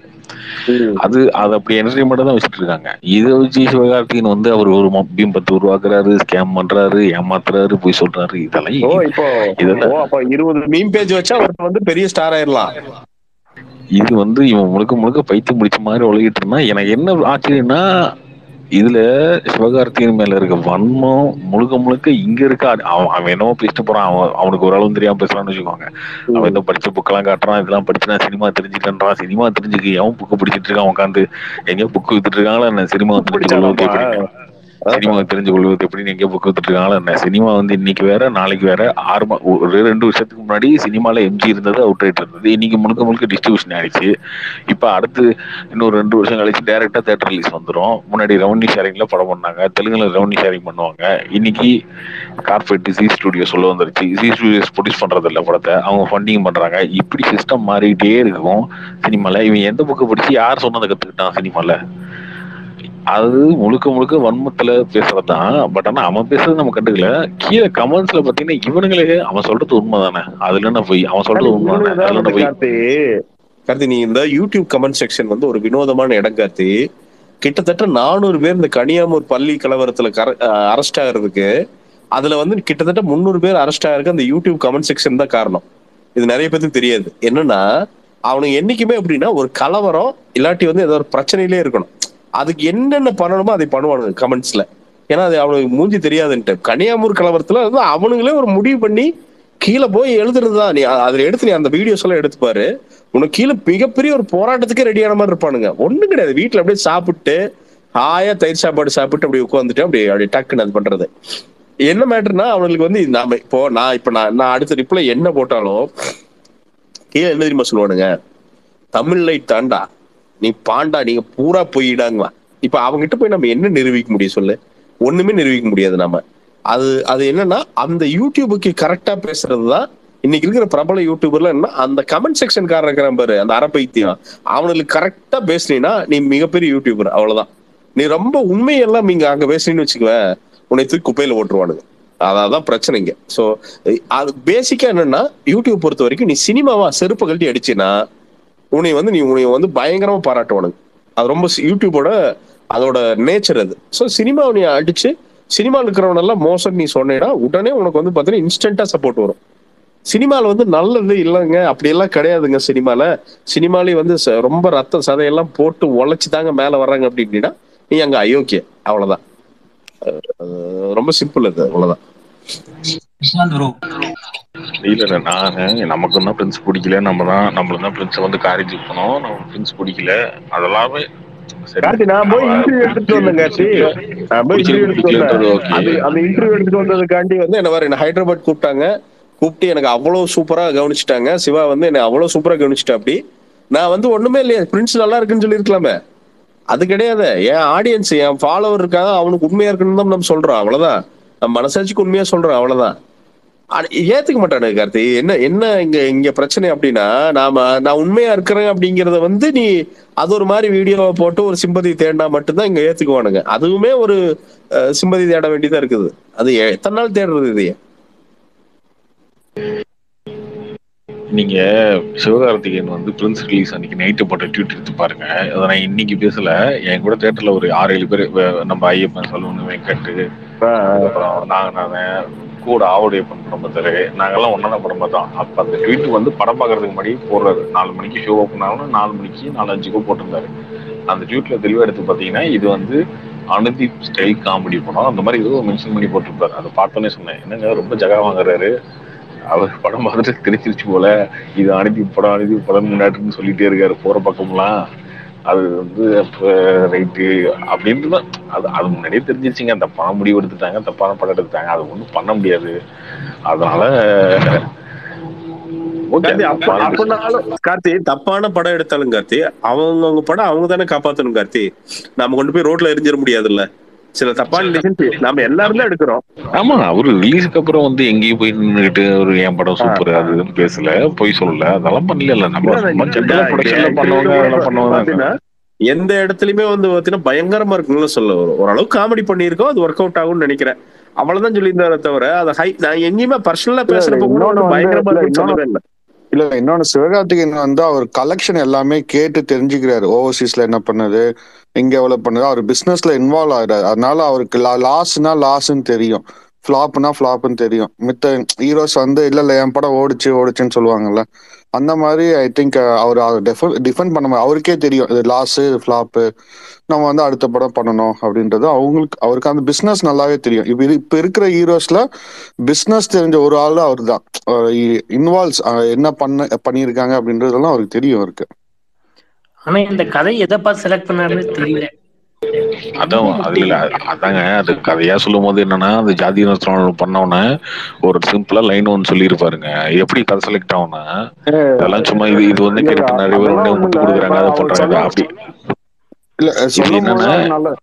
அது அது அப்படி என்டர்டைன்மெண்ட் தான் வச்சுட்டு இருக்காங்க இதை வச்சு சிவகார்த்திகேயன் வந்து அவர் ஒரு பிம்பத்தை உருவாக்குறாரு ஸ்கேம் பண்றாரு ஏமாத்துறாரு போய் சொல்றாரு
ஓ
இதெல்லாம்
இப்போ
இதெல்லாம்
ஓ அப்ப இருபது மீம் பேஜ் வச்சா அவருக்கு வந்து பெரிய ஸ்டார் ஆயிரலாம்
இது வந்து இவன் முழுக்க முழுக்க பைத்தியம் பிடிச்ச மாதிரி உலகிட்டு இருந்தா எனக்கு என்ன ஆச்சரியம்னா இதுல சிவகார்த்திகேயன் மேல இருக்க வன்மம் முழுக்க முழுக்க இங்க இருக்க அ- அவன் அவன் என்னமோ பேசிட்டு போறான் அவன் அவனுக்கு ஒரு அளவு தெரியாம பேசலாம்னு வச்சுக்கோங்க அவன் இந்த படிச்ச புக்கெல்லாம் காட்டுறான் இதெல்லாம் படிச்சு நான் சினிமா தெரிஞ்சுட்டேன்றான் சினிமா தெரிஞ்சுக்க எவன் புக்கு படிச்சிட்டு இருக்கான் உட்காந்து எங்கேயோ புக்கு வித்துட்டு இருக்காங்களா என்ன சினிமா தெரிஞ்சு கொள்வது எப்படி சினிமா தெரிஞ்சு கொள்வது எப்படின்னு எங்கேயோ புக்கு வித்துட்டு இருக்காங்களா என்ன சினிமா வந்து இன்னைக்கு வேற நாளைக்கு வேற ஆறு மா ஒரு ரெண்டு வருஷத்துக்கு முன்னாடி சினிமால எம்ஜி இருந்தது அவுட் ரைட் இருந்தது இன்னைக்கு முழுக்க முழுக்க டிஸ்ட்ரிபியூஷன் ஆயிடுச்சு இப்ப அடுத்து இன்னும் ரெண்டு வருஷம் கழிச்சு டைரக்டா தேட்டர் ரிலீஸ் வந்துரும் முன்னாடி ரெவன்யூ ஷேரிங்ல படம் பண்ணாங்க தெலுங்குல ரெவன்யூ ஷேரிங் பண்ணுவாங்க இன்னைக்கு கார்பரேட் ஜி ஸ்டுடியோ சொல்ல வந்துருச்சு ஜி ஸ்டுடியோஸ் ப்ரொடியூஸ் பண்றது இல்ல படத்தை அவங்க ஃபண்டிங் பண்றாங்க இப்படி சிஸ்டம் மாறிட்டே இருக்கும் சினிமால இவன் எந்த புக்கு படிச்சு யார் சொன்னதை கத்துக்கிட்டான் சினிமால அது முழுக்க முழுக்க வன்மத்துல பேசுறதுதான் பட் ஆனா அவன் பேசுறது நம்ம கண்டுக்கல கீழே கமெண்ட்ஸ்ல பாத்தீங்கன்னா இவனுங்களே அவன் சொல்றது உண்மைதானே அதுல என்ன போய் அவன் சொல்றது உண்மைதானே அதுல என்ன போய்
கார்த்தி கார்த்தி நீ இந்த யூடியூப் கமெண்ட் செக்ஷன் வந்து ஒரு வினோதமான இடம் கார்த்தி கிட்டத்தட்ட நானூறு பேர் இந்த கனியாமூர் பள்ளி கலவரத்துல அரெஸ்ட் ஆகிறதுக்கு அதுல வந்து கிட்டத்தட்ட முந்நூறு பேர் அரெஸ்ட் ஆகிறதுக்கு அந்த யூடியூப் கமெண்ட் செக்ஷன் தான் காரணம் இது நிறைய பேருக்கு தெரியாது என்னன்னா அவனுக்கு என்னைக்குமே எப்படின்னா ஒரு கலவரம் இல்லாட்டி வந்து ஏதோ ஒரு பிரச்சனையிலே இருக்கணும் அதுக்கு என்னென்ன பண்ணணுமோ அதை பண்ணுவானுங்க கமெண்ட்ஸ்ல ஏன்னா அது அவனுக்கு மூஞ்சி தெரியாதுன்ட்டு கனியாமூர் கலவரத்துல வந்து அவனுங்களே ஒரு முடிவு பண்ணி கீழே போய் எழுதுறதுதான் நீ அ- அதுல எடுத்து நீ அந்த வீடியோஸ் எல்லாம் எடுத்து பாரு உனக்கு கீழே மிகப்பெரிய ஒரு போராட்டத்துக்கே ரெடியான மாதிரி இருப்பானுங்க ஒண்ணும் கிடையாது வீட்டுல அப்படியே சாப்பிட்டு ஹாயா தயிர் சாப்பாடு சாப்பிட்டு அப்படி உட்காந்துட்டு அப்படி அப்படி டக்குன்னு அது பண்றது என்ன மேட்டர்னா அவனுக்கு வந்து நாம இப்போ நான் இப்ப நான் நான் அடுத்த ரிப்ளை என்ன போட்டாலும் கீழே என்ன தெரியுமா சொல்லுவானுங்க தமிழ் லைட் தாண்டா நீ பாண்டா நீங்க பூரா போயிடாங்களா இப்ப அவங்ககிட்ட போய் நம்ம என்ன நிரூபிக்க முடியும் சொல்லு ஒண்ணுமே நிரூபிக்க முடியாது நம்ம அது அது என்னன்னா அந்த யூடியூபுக்கு கரெக்டா பேசுறதுதான் இன்னைக்கு இருக்கிற பிரபல யூடியூபர்ல என்ன அந்த கமெண்ட் செக்ஷன் காரன் இருக்கிறான் பாரு அந்த அறப்பைத்தியம் அவனுக்கு கரெக்டா பேசுனீங்கன்னா நீ மிகப்பெரிய யூடியூபர் அவ்வளவுதான் நீ ரொம்ப உண்மையெல்லாம் நீங்க அங்க பேசுனீன்னு வச்சுக்குவ உன்னை தூக்கி குப்பையில ஓட்டுருவானுங்க அதான் பிரச்சனைங்க சோ அது பேசிக்கா என்னன்னா யூடியூப் பொறுத்த வரைக்கும் நீ சினிமாவா செருப்பு கழட்டி அடிச்சினா உன்னை வந்து நீ உன்னை வந்து பயங்கரமா பாராட்டுவானுங்க அது ரொம்ப சி- யூடியூபோட அதோட நேச்சர் அது ஸோ சினிமாவை நீ அடிச்சு சினிமாவில் இருக்கிறவன் எல்லாம் மோசம் நீ சொன்னேன்னா உடனே உனக்கு வந்து பாத்தீங்கன்னா இன்ஸ்டன்டா சப்போர்ட் வரும் சினிமால வந்து நல்லது இல்லைங்க அப்படியெல்லாம் கிடையாதுங்க சினிமால சினிமாலே வந்து ச- ரொம்ப ரத்தம் சதையெல்லாம் போட்டு உழைச்சு தாங்க மேல வர்றாங்க அப்படின்னா நீ அங்க அயோக்கிய அவ்வளவுதான் அஹ் ரொம்ப சிம்பிள் அது அவ்வளவுதான்
பிரசாந்த் ப்ரோ
இல்ல இல்ல நானு நமக்கு தான் பிரின்ஸ் பிடிக்கல நம்ம தான் நம்மளும் தான் பிரின்ஸ் வந்து காலேஜ் போனோம் நம்ம பிரின்ஸ் பிடிக்கல அதெல்லாமே சரி
கார்த்தி நான் போய் இன்டர்வியூ எடுத்துட்டு வந்தேன் கார்த்தி நான் போய் இன்டர்வியூ எடுத்துட்டு வந்தேன்
ஓகே
அது அந்த இன்டர்வியூ எடுத்துட்டு வந்ததுக்காண்டி வந்து என்ன மாதிரி என்ன ஹைதராபாத் கூப்பிட்டாங்க கூப்பிட்டு எனக்கு அவ்வளவு சூப்பரா கவனிச்சுட்டாங்க சிவா வந்து என்ன அவ்வளவு சூப்பரா கவனிச்சுட்டா அப்படி நான் வந்து ஒண்ணுமே இல்லையா பிரின்ஸ் நல்லா இருக்குன்னு சொல்லியிருக்கலாமே அது கிடையாது என் ஆடியன்ஸ் என் ஃபாலோவர் இருக்காங்க அவனுக்கு உண்மையா இருக்குன்னு தான் நம்ம சொல்றோம் அவ்வளவுதான் நம்ம மனசாட்சிக்கு உண்மையா சொல்றோம் அவ்வளவுதான் ஆனா, ஏத்துக்க மாட்டானு கார்த்தி என்ன என்ன இங்க இங்க பிரச்சனை அப்படின்னா நாம நான் உண்மையா இருக்கிறேன் அப்படிங்கறத வந்து நீ அது ஒரு மாதிரி வீடியோவை போட்டு ஒரு சிம்பதி தேடினா மட்டும்தான் இங்க ஏத்துக்குவானுங்க அதுவுமே ஒரு அஹ், சிம்பதி தேட வேண்டியதா இருக்குது அது எ- எத்தனை நாள் தேடுறது இது
நீங்க சிவகார்த்திகேயன் வந்து பிரின்ஸ் ரிலீஸ் அன்னைக்கு நைட்டு போட்ட ட்வீட் எடுத்து பாருங்க அதை நான் இன்னைக்கு பேசல என் கூட தேட்டர்ல ஒரு ஆறு ஏழு பேர் வ- நம்ம ஐயப்பன் சலூன் வெங்கட் அப்புறம் நாங்க நானு கூட ஆவுடையப்பன் குடும்பத்தரு நாங்கெல்லாம் ஒன்னா தான் படம் பார்த்தோம் அப்ப அந்த ட்வீட் வந்து படம் பார்க்கறதுக்கு முன்னாடி போடுறாரு நாலு மணிக்கு ஷோ ஓப்பன் ஆகணும் நாலு மணிக்கு நாலு அஞ்சுக்கோ போட்டிருந்தாரு அந்த ட்வீட்ல தெளிவா எடுத்து பாத்தீங்கன்னா இது வந்து அனுதீப் ஸ்டைல் காமெடி படம் அந்த மாதிரி ஏதோ மென்ஷன் பண்ணி போட்டிருப்பாரு அதை பார்த்தோன்னே சொன்னேன் என்னங்க ரொம்ப ஜகா வாங்குறாரு அவர் படம் பார்த்துட்டு தெரிச்சிருச்சு போல இது அனுதீப் படம் அனுதீப் படம் முன்னாடின்னு சொல்லிட்டே இருக்காரு போற பக்கம்லாம் அது வந்து ரைட்டு அப்படின்ட்டு தான் அது அது முன்னாடியே தெரிஞ்சிருச்சுங்க தப்பான முடிவு எடுத்துட்டாங்க தப்பான படம் எடுத்துட்டாங்க அது ஒண்ணும் பண்ண முடியாது அதனால okay,
கார்த்தி அப்ப
அது
அப்பனாலும் கார்த்தி தப்பான படம் எடுத்தாலும் கார்த்தி அவங்கவங்க படம் அவங்க தானே காப்பாத்தணும் கார்த்தி நாம கொண்டு போய் ரோட்ல எரிஞ்சிட முடியாதுல்ல சில தப்பான டிசிஷன் நாம எல்லாரும் தான் எடுக்கிறோம்
ஆமா அவரு ரிலீஸ்க்கு அப்புறம் வந்து எங்கேயும் போய் நின்னுகிட்டு ஒரு என் படம் சூப்பர் அது இதுன்னு பேசல போய் சொல்லல அதெல்லாம் பண்ணல நம்ம சும்மா ஜென்ரலா ப்ரொடக்ஷன்ல பண்ணுவாங்க அதெல்லாம் பண்ணுவாங்க
பாத்தீங்கன்னா, எந்த இடத்துலயுமே வந்து பாத்தீங்கன்னா பயங்கரமா இருக்குன்னு சொல்ல வரும் ஓரளவுக்கு காமெடி பண்ணியிருக்கோம் அது ஒர்க் அவுட் ஆகும்னு நினைக்கிறேன் அவ்வளவுதான் சொல்லியிருந்தாரே தவிர அது ஹை நான் எங்கேயுமே பர்சனலா பேசுறப்ப கூட
இன்னொன்னு
வந்து
வந்து-
பயங்கரமா
இல்ல,
இருக்குன்னு சொல்லவே இல்லை
இல்ல இன்னொன்னு சிவகார்த்திகேயன் வந்து அவர் கலெக்ஷன் எல்லாமே கேட்டு தெரிஞ்சுக்கிறாரு ஓவர்சீஸ்ல என்ன பண்ணுது இங்க எவ்வளவு பண்ணுது அவர் பிசினஸ்ல இன்வால்வ் ஆகுறாரு அதனால அவருக்கு லாஸ்னா லாஸ்ன்னு தெரியும் ஃபிளாப்னா ஃபிளாப்னு தெரியும் மித்த ஹீரோஸ் வந்து இல்ல இல்ல என் படம் ஓடிச்சு ஓடிச்சுன்னு சொல்லுவாங்கல்ல அந்த மாதிரி ஐ திங்க் அவர் டிஃபெண்ட் பண்ண மாதிரி அவருக்கே தெரியும் இது லாஸ் ஃபிளாப்பு நம்ம வந்து அடுத்த படம் பண்ணணும் அப்படின்றது அவங்களுக்கு அவருக்கு அந்த பிசினஸ் நல்லாவே தெரியும் இப்ப இது- இப்ப இருக்கிற ஹீரோஸ்ல பிசினஸ் தெரிஞ்ச ஒரு ஆள் அவர் தான் இன்வால்வ்ஸ் என்ன பண்ண பண்ணியிருக்காங்க அப்படின்றதெல்லாம் அவருக்கு தெரியும் அவருக்கு
ஆனா இந்த கதை எதை பார்த்து செலக்ட் பண்ணாருன்னு தெரியல
அதான் அதுல இல்ல அதாங்க அது கதையா சொல்லும் போது என்னன்னா அந்த ஜாதி நஸ்திரம் பண்ணவன ஒரு சிம்பிளா லைன் ஒன்று சொல்லியிருப்பாருங்க எப்படி கதை செலக்ட் ஆகும்னா இதெல்லாம் சும்மா இது இது வந்து
இல்ல,
கேட்டு நிறைய பேர்
அதெல்லாம்
வந்து முட்டு
ஒண்ணும் இல்ல.
கொடுக்குறாங்க அதை
அவர்
பண்றாங்க
சொல்ல-
அப்படி
இல்ல சொல்லும் போது
என்னன்னா-
அது நல்ல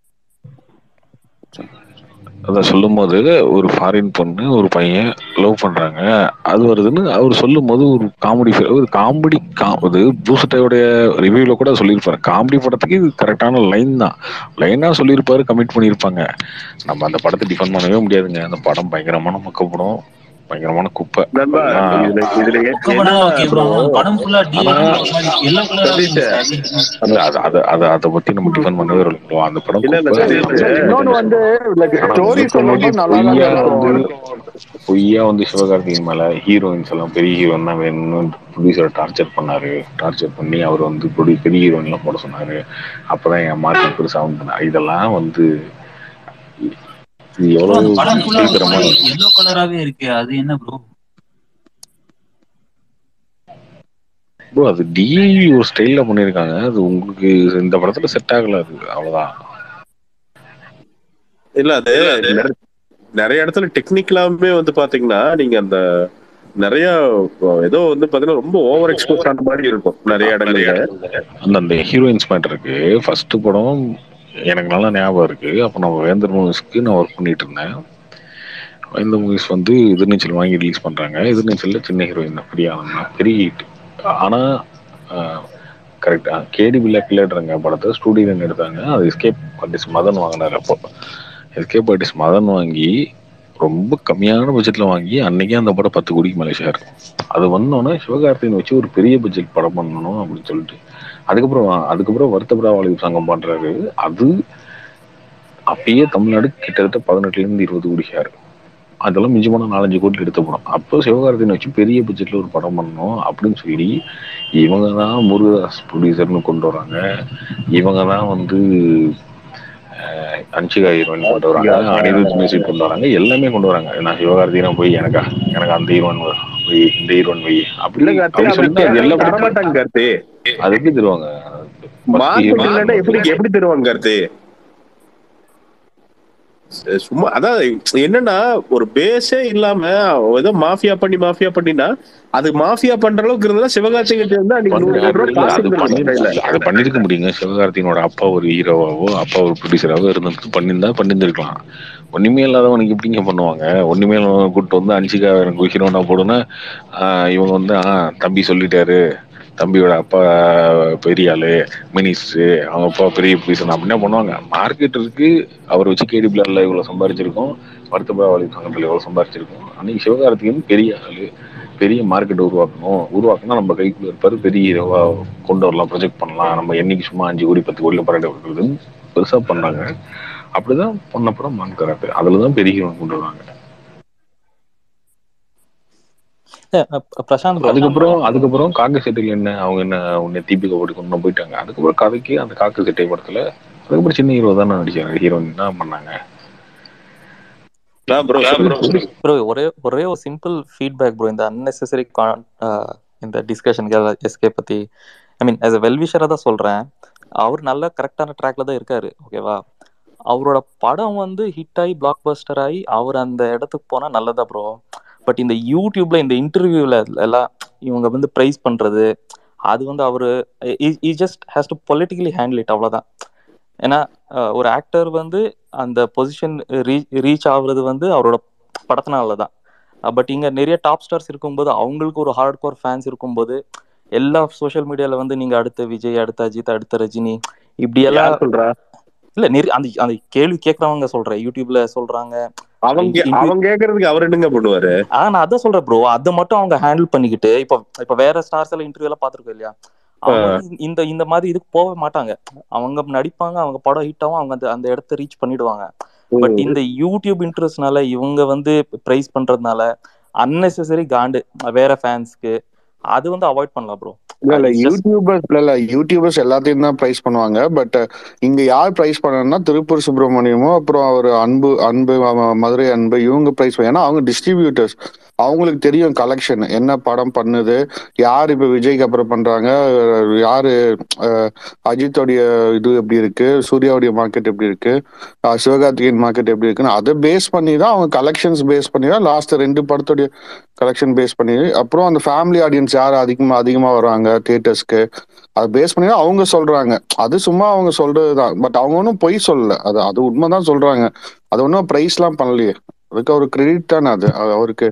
அதான் சொல்லும் போது ஒரு ஃபாரின் பொண்ணு ஒரு பையன் லவ் பண்றாங்க அது வருதுன்னு அவர் சொல்லும் போது ஒரு காமெடி ஒரு காமெடி அது பூசட்டையோடைய ரிவ்யூல கூட சொல்லியிருப்பாரு காமெடி படத்துக்கு இது கரெக்டான லைன் தான் லைனா சொல்லியிருப்பாரு கமிட் பண்ணியிருப்பாங்க நம்ம அந்த படத்தை டிஃபெண்ட் பண்ணவே முடியாதுங்க அந்த படம் பயங்கரமான மக்க படம் பயங்கரமான குப்பை
நண்பா
அதெல்லாம்
இதுல இதுல
மொக்க படம் ஓகே ப்ரோ படம் ஃபுல்லா
ஆனா-
எல்லோ கலரா
சதீஷ்.
அது அது அது அதை அதை பத்தி நம்ம டிஃபெண்ட் பண்ணவே இல்லை அந்த படம்
இல்ல, இல்ல,
குப்பை.
சதீஷ்.
இன்னொன்னு வந்து ஸ்டோரி சொல்லும்போது நல்லா தான்
பொய்யா
இருக்கும்
வந்து பொய்யா வந்து சிவகார்த்திகேயன் மேல ஹீரோயின்ஸ் எல்லாம் பெரிய ஹீரோயின் தான் வேணும்னு ப்ரொடியூசரை டார்ச்சர் பண்ணாரு டார்ச்சர் பண்ணி அவர் வந்து ப்ரொடியூ பெரிய ஹீரோயின் எல்லாம் போட சொன்னாரு அப்பதான் என் மார்க்கெட் பெருசா வந்து இதெல்லாம் வந்து இது
ப்ரோ அந்த
எவ்வளவு
படம் ஃபுல்லா
சீக்கிரமா
எல்லோ கலராவே இருக்கு அது என்ன ப்ரோ
ப்ரோ அது டிஐவி ஒரு ஸ்டைல்ல பண்ணிருக்காங்க அது உங்களுக்கு இந்த படத்துல செட் ஆகல அது அவ்வளவுதான்
இல்ல அது நிறைய- நிறைய இடத்துல டெக்னிக்கலாமே வந்து பாத்தீங்கன்னா நீங்க அந்த நிறைய ஏதோ வந்து பாத்தீங்கன்னா ரொம்ப ஓவர் எக்ஸ்போஸ் ஆன மாதிரி இருக்கும் நிறைய இடங்கள்ல
அந்த அந்த ஹீரோயின்ஸ் மேட்டருக்கு ஃபர்ஸ்ட் படம் எனக்கு நல்லா ஞாபகம் இருக்கு அப்போ நான் வேந்தர் மூவிஸ்க்கு நான் ஒர்க் பண்ணிட்டு இருந்தேன் வேந்தர் மூவிஸ் வந்து எதிர்நீச்சல் வாங்கி ரிலீஸ் பண்றாங்க எதிர்நீச்சல்ல சின்ன ஹீரோயின் தான் பெரிய ஆளுங்க பெரிய ஹிட் ஆனா கரெக்டா கேடி பில்லா கிளேடுறங்க படத்தை ஸ்டூடியோ எடுத்தாங்க அது எஸ்கேப் ஆர்டிஸ்ட் மதன் வாங்கினார் அப்போ எஸ்கேப் ஆர்டிஸ்ட் மதன் வாங்கி ரொம்ப கம்மியான பட்ஜெட்ல வாங்கி அன்னைக்கே அந்த படம் பத்து கோடிக்கு மேலே ஷேர் அது வந்தோன்னே சிவகார்த்திகேயன் வச்சு ஒரு பெரிய பட்ஜெட் படம் பண்ணணும் அப்படின்னு சொல்லிட்டு அதுக்கப்புறம் அதுக்கப்புறம் வருத்தப்படா வாலிப சங்கம் பண்றாரு அது அப்பயே தமிழ்நாடு கிட்டத்தட்ட பதினெட்டுல இருந்து இருபது கோடி ஷேர் அதெல்லாம் மிஞ்சி போனா நாலஞ்சு கோடி எடுத்த படம் அப்போ சிவகார்த்திகேயன் வச்சு பெரிய பட்ஜெட்ல ஒரு படம் பண்ணணும் அப்படின்னு சொல்லி இவங்க தான் முருகதாஸ் ப்ரொடியூசர்னு கொண்டு வராங்க இவங்க தான் வந்து அஹ், அன்சிகா ஹீரோயின் கொண்டு வராங்க அனிருத் மியூசிக் கொண்டு வராங்க எல்லாமே கொண்டு வராங்க நான் சிவகார்த்திகேயன் போய் எனக்கா எனக்கு அந்த ஹீரோயின் வை இந்த ஹீரோயின் வை அப்படி
இல்ல கார்த்தி
அப்படி
அப்படி
சொல்லிட்டு அது எல்லாம்
தர மாட்டாங்க கார்த்தி
அது எப்படி தருவாங்க
மார்க்கெட் இல்லைன்னா எப்படி எப்படி தருவாங்க கார்த்தி ச- சும்மா அதான் என்னன்னா ஒரு பேஸே இல்லாம ஏதோ மாஃபியா பண்ணி மாஃபியா பண்ணினா அது மாஃபியா பண்ற அளவுக்கு இருந்தா சிவகார்த்திகேயன் இருந்தா அன்னைக்கு நூறு கோடி ரூபாய் காசு
அது
இருந்திருக்கும் கையில.
பண்ணி- அது பண்ணிருக்க முடியுங்க சிவகார்த்திகனோட அப்பா ஒரு ஹீரோவாவோ அப்பா ஒரு ப்ரொடியூசராவோ இருந்திருக்கு பண்ணியிருந்தா பண்ணியிருந்திருக்கலாம் ஒண்ணுமே இல்லாதவனுக்கு எப்படிங்க பண்ணுவாங்க ஒண்ணுமே இல்லாதவன் கூப்பிட்டு வந்து அன்சிகா எனக்கு ஹீரோனா போடுனா ஆஹ் இவங்க வந்து ஆஹ் தம்பி சொல்லிட்டாரு தம்பியோட அப்பா பெரிய ஆளு மினிஸ்டர் அவங்க அப்பா பெரிய ப்ரொடியூசர் அப்படி என்ன பண்ணுவாங்க மார்க்கெட் இருக்கு அவரை வச்சு கேடி பிளாட்ல இவ்வளவு சம்பாரிச்சிருக்கோம் வருத்தப்பா வழி சங்கத்துல எவ்வளவு சம்பாரிச்சிருக்கோம் அன்னைக்கு சிவகார்த்திகேயன் பெரிய ஆளு பெரிய மார்க்கெட் உருவாக்கணும் உருவாக்கினா நம்ம கைக்குள்ள இருப்பாரு பெரிய ஹீரோவா கொண்டு வரலாம் ப்ரொஜெக்ட் பண்ணலாம் நம்ம என்னைக்கு சும்மா அஞ்சு கோடி பத்து கோடியில் பரவாயில்ல இருக்கிறதுன்னு பெருசா பண்ணாங்க அப்படிதான் பண்ண படம் மான் கராட்டு அதுலதான் பெரிய ஹீரோ கொண்டு வராங்க
பிரசாந்த் ப்ரோ
அதுக்கப்புறம் அதுக்கப்புறம் காக்க செட்டில் என்ன அவங்க என்ன உன்னை தீபிகா போட்டு கொண்டு போயிட்டாங்க அதுக்கப்புறம் கதைக்கு அந்த காக்க செட்டை படத்துல அதுக்கப்புறம் சின்ன ஹீரோ தான் நடிச்சாங்க ஹீரோயின் தான் பண்ணாங்க
நான் bro, bro.
ப்ரோ ஒரே ஒரே ஒரு சிம்பிள் ஃபீட்பேக் ப்ரோ இந்த அன்னெசரி இந்த டிஸ்கஷனுக்கு எஸ்கே பத்தி ஐ மீன் as a வெல்விஷராக தான் சொல்றேன் அவர் நல்ல கரெக்டான ட்ராக்ல தான் இருக்காரு ஓகேவா அவரோட படம் வந்து ஹிட் ஆகி பிளாக் பஸ்டர் ஆகி அவர் அந்த இடத்துக்கு போனா நல்லதா ப்ரோ பட் இந்த யூடியூப்ல இந்த இன்டர்வியூல எல்லாம் இவங்க வந்து ப்ரைஸ் பண்றது அது வந்து அவரு இ just has to politically handle it அவ்வளவுதான் ஏன்னா அஹ், ஒரு ஆக்டர் வந்து அந்த பொசிஷன் ரீச் ஆகுறது வந்து அவரோட படத்தினால தான் பட் இங்க நிறைய டாப் ஸ்டார்ஸ் இருக்கும்போது அவங்களுக்கு ஒரு ஹார்ட் கோர் ஃபேன்ஸ் இருக்கும்போது எல்லா சோஷியல் மீடியால வந்து நீங்க அடுத்த விஜய் அடுத்த அஜித் அடுத்த ரஜினி இப்படி எல்லாம்
யார் சொல்றா
இல்ல நிறைய அந்த அந்த கேள்வி கேட்கறவங்க சொல்றேன் யூடியூப்ல சொல்றாங்க
அவங்க
இந்த-
அவங்க கேக்குறதுக்கு அவர் என்னங்க பண்ணுவாரு
ஆனா நான் அதான் சொல்றேன் ப்ரோ அதை மட்டும் அவங்க ஹேண்டில் பண்ணிக்கிட்டு இப்ப இப்ப வேற ஸ்டார்ஸ் எல்லாம் இன்டர்வியூ எல்லாம் பாத்துருக்கோம் இல்லையா அவங்க வந்து இந்த இந்த மாதிரி இதுக்கு போக மாட்டாங்க அவங்க நடிப்பாங்க அவங்க படம் ஹிட் ஆகும் அவங்க அந்த அந்த இடத்த ரீச் பண்ணிடுவாங்க பட் இந்த யூடியூப் இன்ட்ரெஸ்ட்னால இவங்க வந்து பிரைஸ் பண்றதுனால அன்னெசரி காண்டு வேற ஃபேன்ஸ்க்கு அது வந்து அவாய்ட் பண்ணலாம் ப்ரோ
இல்ல இல்ல யூடியூபர்ஸ் இல்ல இல்ல யூடியூபர்ஸ் எல்லாத்தையும் தான் பிரைஸ் பண்ணுவாங்க பட் இங்க யார் பிரைஸ் பண்ணனா திருப்பூர் சுப்பிரமணியமும் அப்புறம் அவர் அன்பு அன்பு ம- மதுரை அன்பு இவங்க பிரைஸ் ஏன்னா அவங்க டிஸ்ட்ரிபியூட்டர்ஸ் அவங்களுக்கு தெரியும் கலெக்ஷன் என்ன படம் பண்ணுது யார் இப்ப விஜய்க்கு அப்புறம் பண்றாங்க யாரு அஹ், அஜித்தோடைய இது எப்படி இருக்கு சூர்யாவுடைய மார்க்கெட் எப்படி இருக்கு அஹ், சிவகார்த்திகேயன் மார்க்கெட் எப்படி இருக்குன்னு அதை பேஸ் பண்ணி தான் அவங்க கலெக்ஷன்ஸ் பேஸ் பண்ணி தான் லாஸ்ட் ரெண்டு படத்துடைய கலெக்ஷன் பேஸ் பண்ணி அப்புறம் அந்த ஃபேமிலி ஆடியன்ஸ் யார் அதிகமா அதிகமா வராங்க தியேட்டர்ஸ்க்கு அதை பேஸ் பண்ணி தான் அவங்க சொல்றாங்க அது சும்மா அவங்க சொல்றதுதான் பட் அவங்க ஒன்றும் பொய் சொல்லல அது அது உண்மைதான் சொல்றாங்க அது ஒன்றும் ப்ரைஸ்லாம் பண்ணலையே அதுக்கு ஒரு கிரெடிட் தானே அது அது அவருக்கு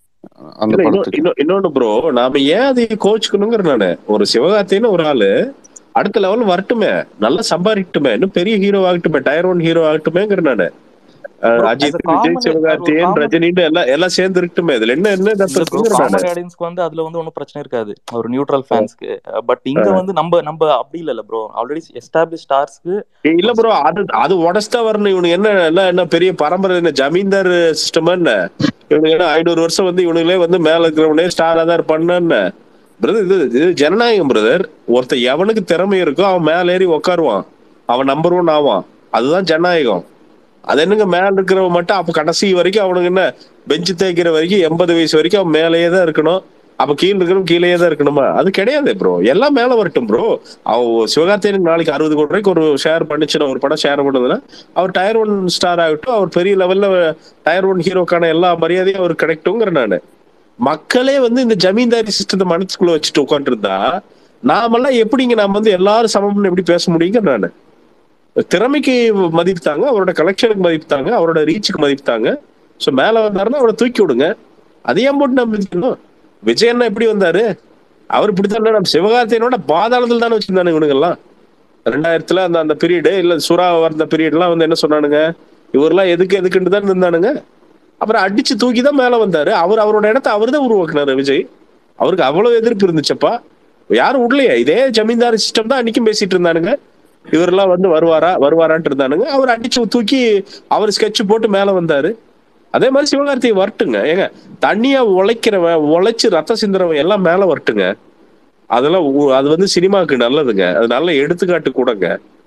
அந்த
இல்ல, இன்னொ-
படத்துக்கு
இன்னொ- இன்னொன்னு ப்ரோ நாம ஏன் அதை கோச்சுக்கணுங்கிற நானு ஒரு சிவகார்த்தின்னு ஒரு ஆளு அடுத்த லெவல் வரட்டுமே நல்லா சம்பாதிக்கட்டுமே இன்னும் பெரிய ஹீரோ ஆகட்டுமே டயர் ஒன் ஹீரோ ஆகட்டுமேங்கிற நானு அஹ்,
Bro, as
Ajith
a
Vijay
common-
சிவகார்த்தியன்
common-
ரஜினின்னு எல்லாம் எல்லாம் சேர்ந்து இருக்கட்டுமே இதுல என்ன என்ன தப்பு இருக்குங்கிற நானு
காமன் ஆடியன்ஸ்க்கு வந்து அதுல வந்து ஒன்றும் பிரச்சனை இருக்காது ஒரு நியூட்ரல் ஃபேன்ஸ்க்கு பட் இங்க வந்து நம்ம நம்ம அப்படி இல்ல ப்ரோ ஆல்ரெடி எஸ்டாப்ளிஷ் ஸ்டார்ஸ்க்கு
ஏய், இல்ல ப்ரோ அது அது உடச்சுதான் வரணும் இவனுக்கு என்ன என்ன என்ன பெரிய பரம்பரை என்ன ஜமீன்தார் சிஸ்டமா என்ன இவனுக்கு என்ன ஐநூறு வருஷம் வந்து இவனுங்களே வந்து மேல இருக்கிறவனே ஸ்டாரா தான் பண்ண பிரதர் இது இது ஜனநாயகம் பிரதர் ஒருத்தன் எவனுக்கு திறமை இருக்கோ அவன் மேல ஏறி உட்காருவான் அவன் நம்பர் ஒன் ஆவான் அதுதான் ஜனநாயகம் அது என்னங்க மேல இருக்கிறவன் மட்டும் அப்ப கடைசி வரைக்கும் அவனுக்கு என்ன பெஞ்சு தேய்க்கிற வரைக்கும் எண்பது வயசு வரைக்கும் அவன் மேலேயே தான் இருக்கணும் அப்ப கீழ இருக்கிறவன் கீழேயே தான் இருக்கணுமா அது கிடையாது ப்ரோ எல்லாம் மேல வரட்டும் ப்ரோ அவ சிவகார்த்தியனுக்கு நாளைக்கு அறுபது கோடி ரூபாய்க்கு ஒரு ஷேர் பண்ணிச்சுன்னா ஒரு படம் ஷேர் பண்ணுதுன்னா அவர் டயர் ஒன் ஸ்டார் ஆகட்டும் அவர் பெரிய லெவல்ல டயர் ஒன் ஹீரோக்கான எல்லா மரியாதையும் அவருக்கு கிடைக்குங்கிற நானு மக்களே வந்து இந்த ஜமீன்தாரி சிஸ்டத்தை மனசுக்குள்ள வச்சுட்டு உட்காந்துருந்தா நாமெல்லாம் எப்படிங்க நாம வந்து எல்லாரும் சமம்னு எப்படி பேச முடியுங்க நானு திறமைக்கு மதிப்புத்தாங்க அவரோட கலெக்ஷனுக்கு மதிப்புத்தாங்க அவரோட ரீச்சுக்கு மதிப்புத்தாங்க ஸோ மேல வந்தாருன்னா அவரை தூக்கி விடுங்க அதையும் போட்டு நம்ம மிதிக்கணும் விஜய் அண்ணா எப்படி வந்தாரு அவர் இப்படித்தான் நம்ம சிவகார்த்தியனோட பாதாளத்தில் தானே வச்சிருந்தானு இவனுங்கெல்லாம் ரெண்டாயிரத்துல அந்த அந்த பீரியடு இல்ல சுறா வந்த பீரியட்லாம் வந்து என்ன சொன்னானுங்க இவரெல்லாம் எதுக்கு எதுக்குன்னு தான் இருந்தானுங்க அப்புறம் அடிச்சு தூக்கி தான் மேல வந்தாரு அவர் அவரோட இடத்த அவர் தான் உருவாக்குனாரு விஜய் அவருக்கு அவ்வளவு எதிர்ப்பு இருந்துச்சப்பா யாரும் விடலையே இதே ஜமீன்தார் சிஸ்டம் தான் அன்னைக்கும் பேசிட்டு இருந்தானுங்க இவரெல்லாம் வந்து வருவாரா வருவாரான்ட்டு இருந்தானுங்க அவர் அடிச்சு தூக்கி அவர் ஸ்கெட்ச் போட்டு மேல வந்தாரு அதே மாதிரி சிவகார்த்திகை வரட்டுங்க ஏங்க தண்ணியா உழைக்கிறவன் உழைச்சு ரத்த சிந்துறவன் எல்லாம் மேல வரட்டுங்க அதெல்லாம் உ- அது வந்து சினிமாக்கு நல்லதுங்க அது நல்ல எடுத்துக்காட்டு கூடங்க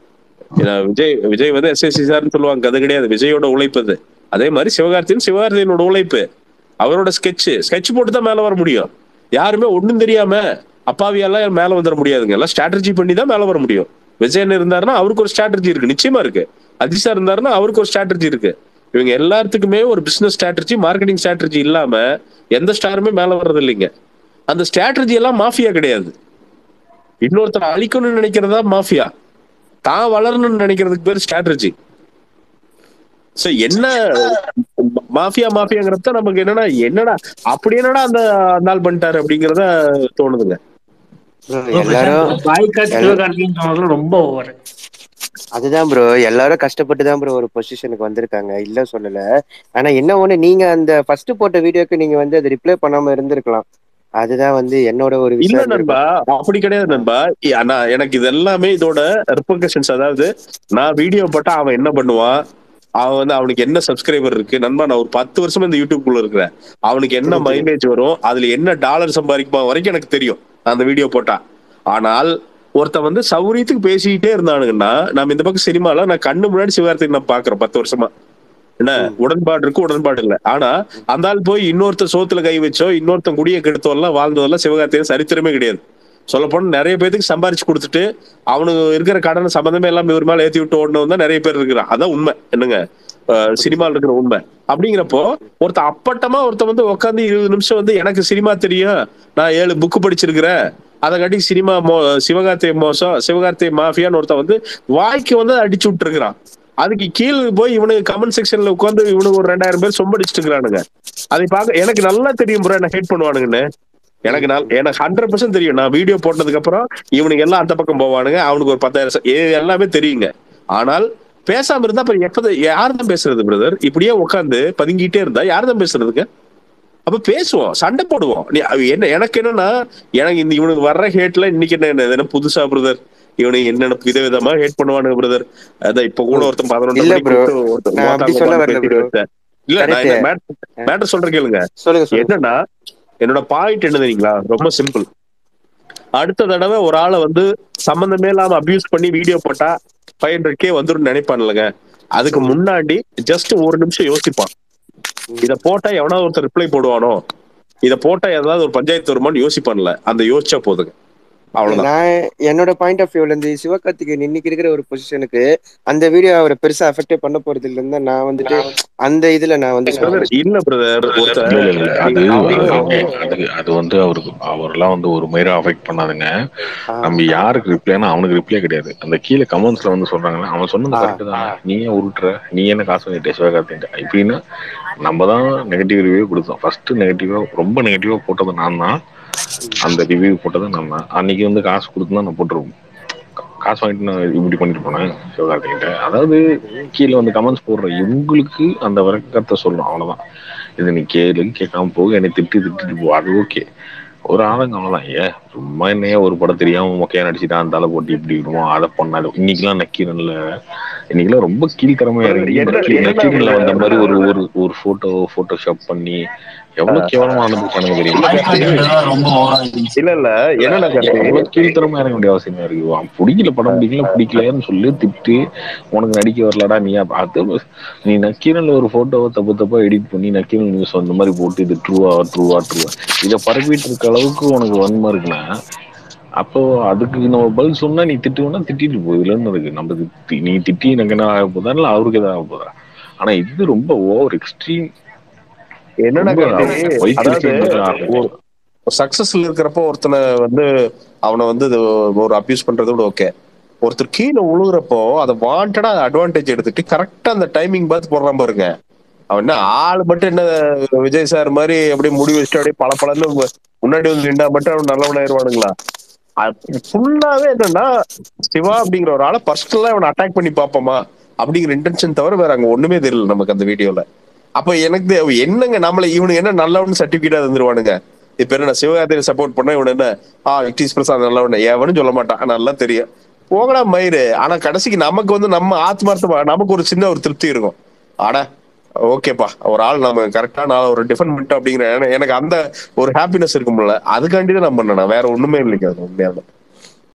ஏன்னா விஜய் விஜய் வந்து எஸ்எஸ்சி சார்னு சொல்லுவாங்க அது கிடையாது விஜயோட உழைப்பு அது அதே மாதிரி சிவகார்த்தியன் சிவகார்த்தியனோட உழைப்பு அவரோட ஸ்கெட்ச் ஸ்கெட்ச் போட்டு தான் மேல வர முடியும் யாருமே ஒண்ணும் தெரியாம அப்பாவியெல்லாம் மேல வந்துட முடியாதுங்க எல்லாம் ஸ்ட்ராட்டஜி பண்ணி தான் மேல வர முடியும் விஜயன் இருந்தாருன்னா அவருக்கு ஒரு ஸ்ட்ராட்டஜி இருக்கு நிச்சயமா இருக்கு அதிஷா இருந்தாருன்னா அவருக்கு ஒரு ஸ்ட்ராட்டஜி இருக்கு இவங்க எல்லாத்துக்குமே ஒரு பிசினஸ் ஸ்ட்ராட்டஜி மார்க்கெட்டிங் ஸ்ட்ராட்டஜி இல்லாம எந்த ஸ்டாருமே மேல வர்றது இல்லைங்க அந்த ஸ்ட்ராட்டஜி எல்லாம் மாஃபியா கிடையாது இன்னொருத்தரை அழிக்கணும்னு நினைக்கிறதா மாஃபியா தான் வளரணும்னு நினைக்கிறதுக்கு பேர் ஸ்ட்ராட்டஜி சோ என்ன மாஃபியா மாஃபியாங்கிறத நமக்கு என்னன்னா என்னடா அப்படி என்னடா அந்த அந்த ஆள் பண்ணிட்டாரு அப்படிங்கறத தோணுதுங்க
Bro, எல்லாரும்
பாய்காட் சிவகார்த்திகேயன் சொன்னதுல ரொம்ப ஓவர்
அதுதான் ப்ரோ எல்லாரும் கஷ்டப்பட்டு தான் ப்ரோ ஒரு பொசிஷனுக்கு வந்திருக்காங்க இல்ல சொல்லல ஆனா என்ன ஒண்ணு நீங்க அந்த ஃபர்ஸ்ட் போட்ட வீடியோக்கு நீங்க வந்து அது ரிப்ளை பண்ணாம இருந்திருக்கலாம் அதுதான் வந்து என்னோட ஒரு
இல்ல
விஷயம்
நண்பா அப்படி கிடையாது நண்பா இ- ஆனா எனக்கு இது எல்லாமே இதோட ரிப்பர்கஷன்ஸ் அதாவது நான் வீடியோ போட்டா அவன் என்ன பண்ணுவான் அவன் வந்து அவனுக்கு என்ன சப்ஸ்கிரைபர் இருக்கு நண்பா நான் ஒரு பத்து வருஷமா இந்த யூடியூப்குள்ள இருக்கிறேன் அவனுக்கு என்ன மைலேஜ் வரும் அதுல என்ன டாலர் சம்பாதிக்குமா வரைக்கும் எனக்கு தெரியும் நான் அந்த வீடியோ போட்டா ஆனால் ஒருத்தன் வந்து சௌரியத்துக்கு பேசிக்கிட்டே இருந்தானுங்கன்னா நம்ம இந்த பக்கம் சினிமால நான் கண்ணு முன்னாடி சிவகார்த்திக் நான் பாக்குறேன் பத்து வருஷமா என்ன உடன்பாடு இருக்கு உடன்பாடு இல்ல ஆனா அந்த ஆள் போய் இன்னொருத்த சோத்துல கை வச்சோ இன்னொருத்தன் குடிய கெடுத்தோ எல்லாம் வாழ்ந்ததெல்லாம் சிவகார்த்திகேயன் சரித்திரமே கிடையாது சொல்ல போனா நிறைய பேருக்கு சம்பாரிச்சு கொடுத்துட்டு அவனுக்கு இருக்கிற கடனை சம்பந்தமே எல்லாம் இவர் மேல ஏத்தி விட்டு ஓடணும் தான் நிறைய பேர் இருக்கிறான் அதான் உண்மை என்னங்க அஹ் சினிமால இருக்கிற உண்மை அப்படிங்கிறப்போ ஒருத்த அப்பட்டமா ஒருத்த வந்து உட்காந்து இருபது நிமிஷம் வந்து எனக்கு சினிமா தெரியும் நான் ஏழு புக்கு படிச்சிருக்கிறேன் அதை காட்டி சினிமா மோ சிவகார்த்திகை மோசம் சிவகார்த்திகை மாஃபியான்னு ஒருத்தன் வந்து வாய்க்கு வந்து அடிச்சு விட்டுருக்கிறான் அதுக்கு கீழே போய் இவனுக்கு கமெண்ட் செக்ஷன்ல உட்காந்து இவனுக்கு ஒரு ரெண்டாயிரம் பேர் சொம்படிச்சிட்டு இருக்கிறானுங்க அதை பார்க்க எனக்கு நல்லா தெரியும் ப்ரோ என்ன ஹேட் பண்ணுவானுங்கன்னு எனக்கு நல் எனக்கு ஹண்ட்ரட் பர்சன்ட் தெரியும் நான் வீடியோ போட்டதுக்கு அப்புறம் இவனுக்கு எல்லாம் அந்த பக்கம் போவானுங்க அவனுக்கு ஒரு பத்தாயிரம் ச- இது எல்லாமே தெரியுங்க ஆனால் பேசாம இருந்தா அப்புறம் எப்ப யார் தான் பேசுறது பிரதர் இப்படியே உட்காந்து பதுங்கிட்டே இருந்தா யார் தான் பேசுறதுங்க அப்ப பேசுவோம் சண்டை போடுவோம் நீ அவ என்ன எனக்கு என்னன்னா எனக்கு இந்த இவனுக்கு வர்ற ஹேட்ல இன்னைக்கு என்ன என்ன என்ன புதுசா பிரதர் இவனுக்கு என்னென்ன விதவிதமா ஹேட் பண்ணுவானுங்க பிரதர் அதான் இப்ப கூட ஒருத்தன் பதினொன்று
இல்ல
மணிக்கு
bro.
கூப்பிட்டு ஒருத்தன்
நான் அப்படி
மோத்தாங்க
சொல்ல
மோத்தாங்க
வரல
பேசிட்டு
bro.
வச்சேன். இல்ல நான் இந்த
Correct.
மேட்டர் மேட்டர் சொல்றேன் கேளுங்க
சொல்லுங்க சொல்லுங்க
என்னன்னா என்னோட பாயிண்ட் என்ன தெரியுங்களா ரொம்ப சிம்பிள் அடுத்த தடவை ஒரு ஆளை வந்து சம்பந்தமே இல்லாம அபியூஸ் பண்ணி வீடியோ போட்டா ஃபைவ் ஹண்ட்ரட் கே வந்துடும் நினைப்பான்லங்க அதுக்கு முன்னாடி ஜஸ்ட் ஒரு நிமிஷம் யோசிப்பான் இத போட்டா எவனா ஒருத்தர் ரிப்ளை போடுவானோ இத போட்டா ஏதாவது ஒரு பஞ்சாயத்து வருமான்னு யோசிப்பான்ல அந்த யோசிச்சா போதுங்க அவ்வளவுதான்
நான் என்னோட பாயிண்ட் ஆஃப் வியூல இருந்து சிவகார்த்திகேயன் இன்னைக்கு இருக்கிற ஒரு பொசிஷனுக்கு அந்த வீடியோ அவரை பெருசா அஃபெக்டே பண்ண போறது இல்லைன்னு தான் நான் வந்துட்டு அந்த இதுல நான் வந்து
Brother, இல்ல பிரதர் ஒருத்தர்
இல்ல இல்ல இல்ல அது
நீங்க-
அது- அது அது வந்து அவருக்கு அவரெல்லாம் வந்து ஒரு மயிரா அஃபெக்ட் பண்ணாதுங்க
ஆ,
நம்ம யாருக்கு ரிப்ளைனா அவனுக்கு ரிப்ளை கிடையாது அந்த கீழே கமெண்ட்ஸ்ல வந்து சொல்றாங்கல்ல அவன் சொன்னது
ஆ.
கரெக்ட் தான் நீ ஏன் உருட்டுற நீ என்ன காசு வாங்கிட்ட சிவகார்த்தின்ட்ட இப்படின்னா நம்ம தான் நெகட்டிவ் ரிவ்யூ கொடுத்தோம் ஃபர்ஸ்ட் நெகட்டிவா ரொம்ப நெகட்டிவா போட்டது நான் தான் அந்த ரிவ்யூ போட்டது நான் தான் அன்னைக்கு வந்து காசு கொடுத்து தான் நான் போட்டிருப்போம் காசு வாங்கிட்டு நான் இப்படி பண்ணிட்டு போனேன் சிவகார்த்திகிட்ட அதாவது கீழே வந்து கமெண்ட்ஸ் போடுற இவங்களுக்கு அந்த விளக்கத்தை சொல்லணும் அவ்வளவுதான் இது நீ கேளு கேட்காம போக என்னை திட்டு திட்டிட்டு போ அது ஓகே ஒரு ஆளுங்க அவ்வளவுதான் ஏ சும்மா என்னைய ஒரு படம் தெரியாம மொக்கையா நடிச்சுட்டான் தலை போட்டு இப்படி விடுவோம் அதை பண்ணாது இன்னைக்கெல்லாம் நக்கீரன்ல இன்னைக்கெல்லாம் ரொம்ப கீழ்த்தரமா இறங்கி
என்ன-
நக்கீ-
என்ன
நக்கீரன்ல வந்த மாதிரி ஒரு ஒரு ஒரு போட்டோ போட்டோஷாப் பண்ணி எவ்வளவு கேவலமா நடந்துருக்கானுங்க தெரியுமா
ரொம்ப ஓவரா இருந்துச்சு
இல்ல இல்ல என்னன்னா கார்த்தி,
அவ்வளவு கீழ்த்தரமா இறங்க வேண்டிய அவசியமா இருக்கு அவன் பிடிக்கல படம் பிடிக்கல பிடிக்கலன்னு சொல்லி திட்டு உனக்கு நடிக்க வரலடா நீ அப்ப அது நீ நக்கீரன்ல ஒரு போட்டோவை தப்பு தப்பா எடிட் பண்ணி நக்கீரன் நியூஸ் அந்த மாதிரி போட்டு இது ட்ரூவா ட்ரூவா ட்ரூவா இதை பரப்பிட்டு இருக்க அளவுக்கு உனக்கு வன்மை இருக்குன்னா அப்போ அதுக்கு நம்ம பதில் சொன்னா நீ திட்டுவேன்னா திட்டிட்டு போகுதுலன்னு இருக்கு நம்ம திட்டி நீ திட்டி எனக்கு என்ன ஆக போதா இல்ல அவருக்கு எதாவது ஆக போதா ஆனா இது ரொம்ப ஓவர் எக்ஸ்ட்ரீம்
என்னன்னா கார்த்தி, அதாவது
அதாவது
சக்சஸ்ல இருக்கிறப்போ ஒருத்தனை வந்து அவனை வந்து இது ஒரு அபியூஸ் பண்றதை விட ஓகே ஒருத்தர் கீழே உழுகுறப்போ அதை வாண்டடா அட்வான்டேஜ் எடுத்துட்டு கரெக்டா அந்த டைமிங் பார்த்து போடுறான் பாருங்க அவன் என்ன ஆள் மட்டும் என்ன விஜய் சார் மாதிரி அப்படியே முடி வச்சுட்டு அப்படியே பல பலன்னு முன்னாடி வந்து நின்றா மட்டும் அவன் நல்லவனாயிருவானுங்களா ஃபுல்லாவே என்னன்னா சிவா அப்படிங்கிற ஒரு ஆளை பர்சனலா இவனை அட்டாக் பண்ணி பார்ப்போமா அப்படிங்கிற இன்டென்ஷன் தவிர வேற அங்க ஒண்ணுமே தெரியல நமக்கு அந்த வீடியோல அப்ப எனக்கு தெ- என்னங்க நம்மள இவனுக்கு என்ன நல்லவனு சர்டிபிகேட் தந்துருவானுங்க இப்ப என்ன சிவகார்த்தியை சப்போர்ட் பண்ண இவனு என்ன ஆ இட்டிஸ் பிரசாத் நல்லவன் எவனும் சொல்ல மாட்டான் நல்லா தெரியும் போகடா மயிறு ஆனா கடைசிக்கு நமக்கு வந்து நம்ம ஆத்மார்த்தமா நமக்கு ஒரு சின்ன ஒரு திருப்தி இருக்கும் ஆட ஓகேப்பா ஒரு ஆள் நம்ம கரெக்டா நான் ஒரு டிஃபெண்ட் பண்ணிட்டோம் அப்படிங்கிற என- எனக்கு அந்த ஒரு ஹாப்பினஸ் இருக்கும்ல அதுக்காண்டி தான் நான் பண்ணேன் வேற ஒண்ணுமே இல்லைங்க அது உண்மையாவே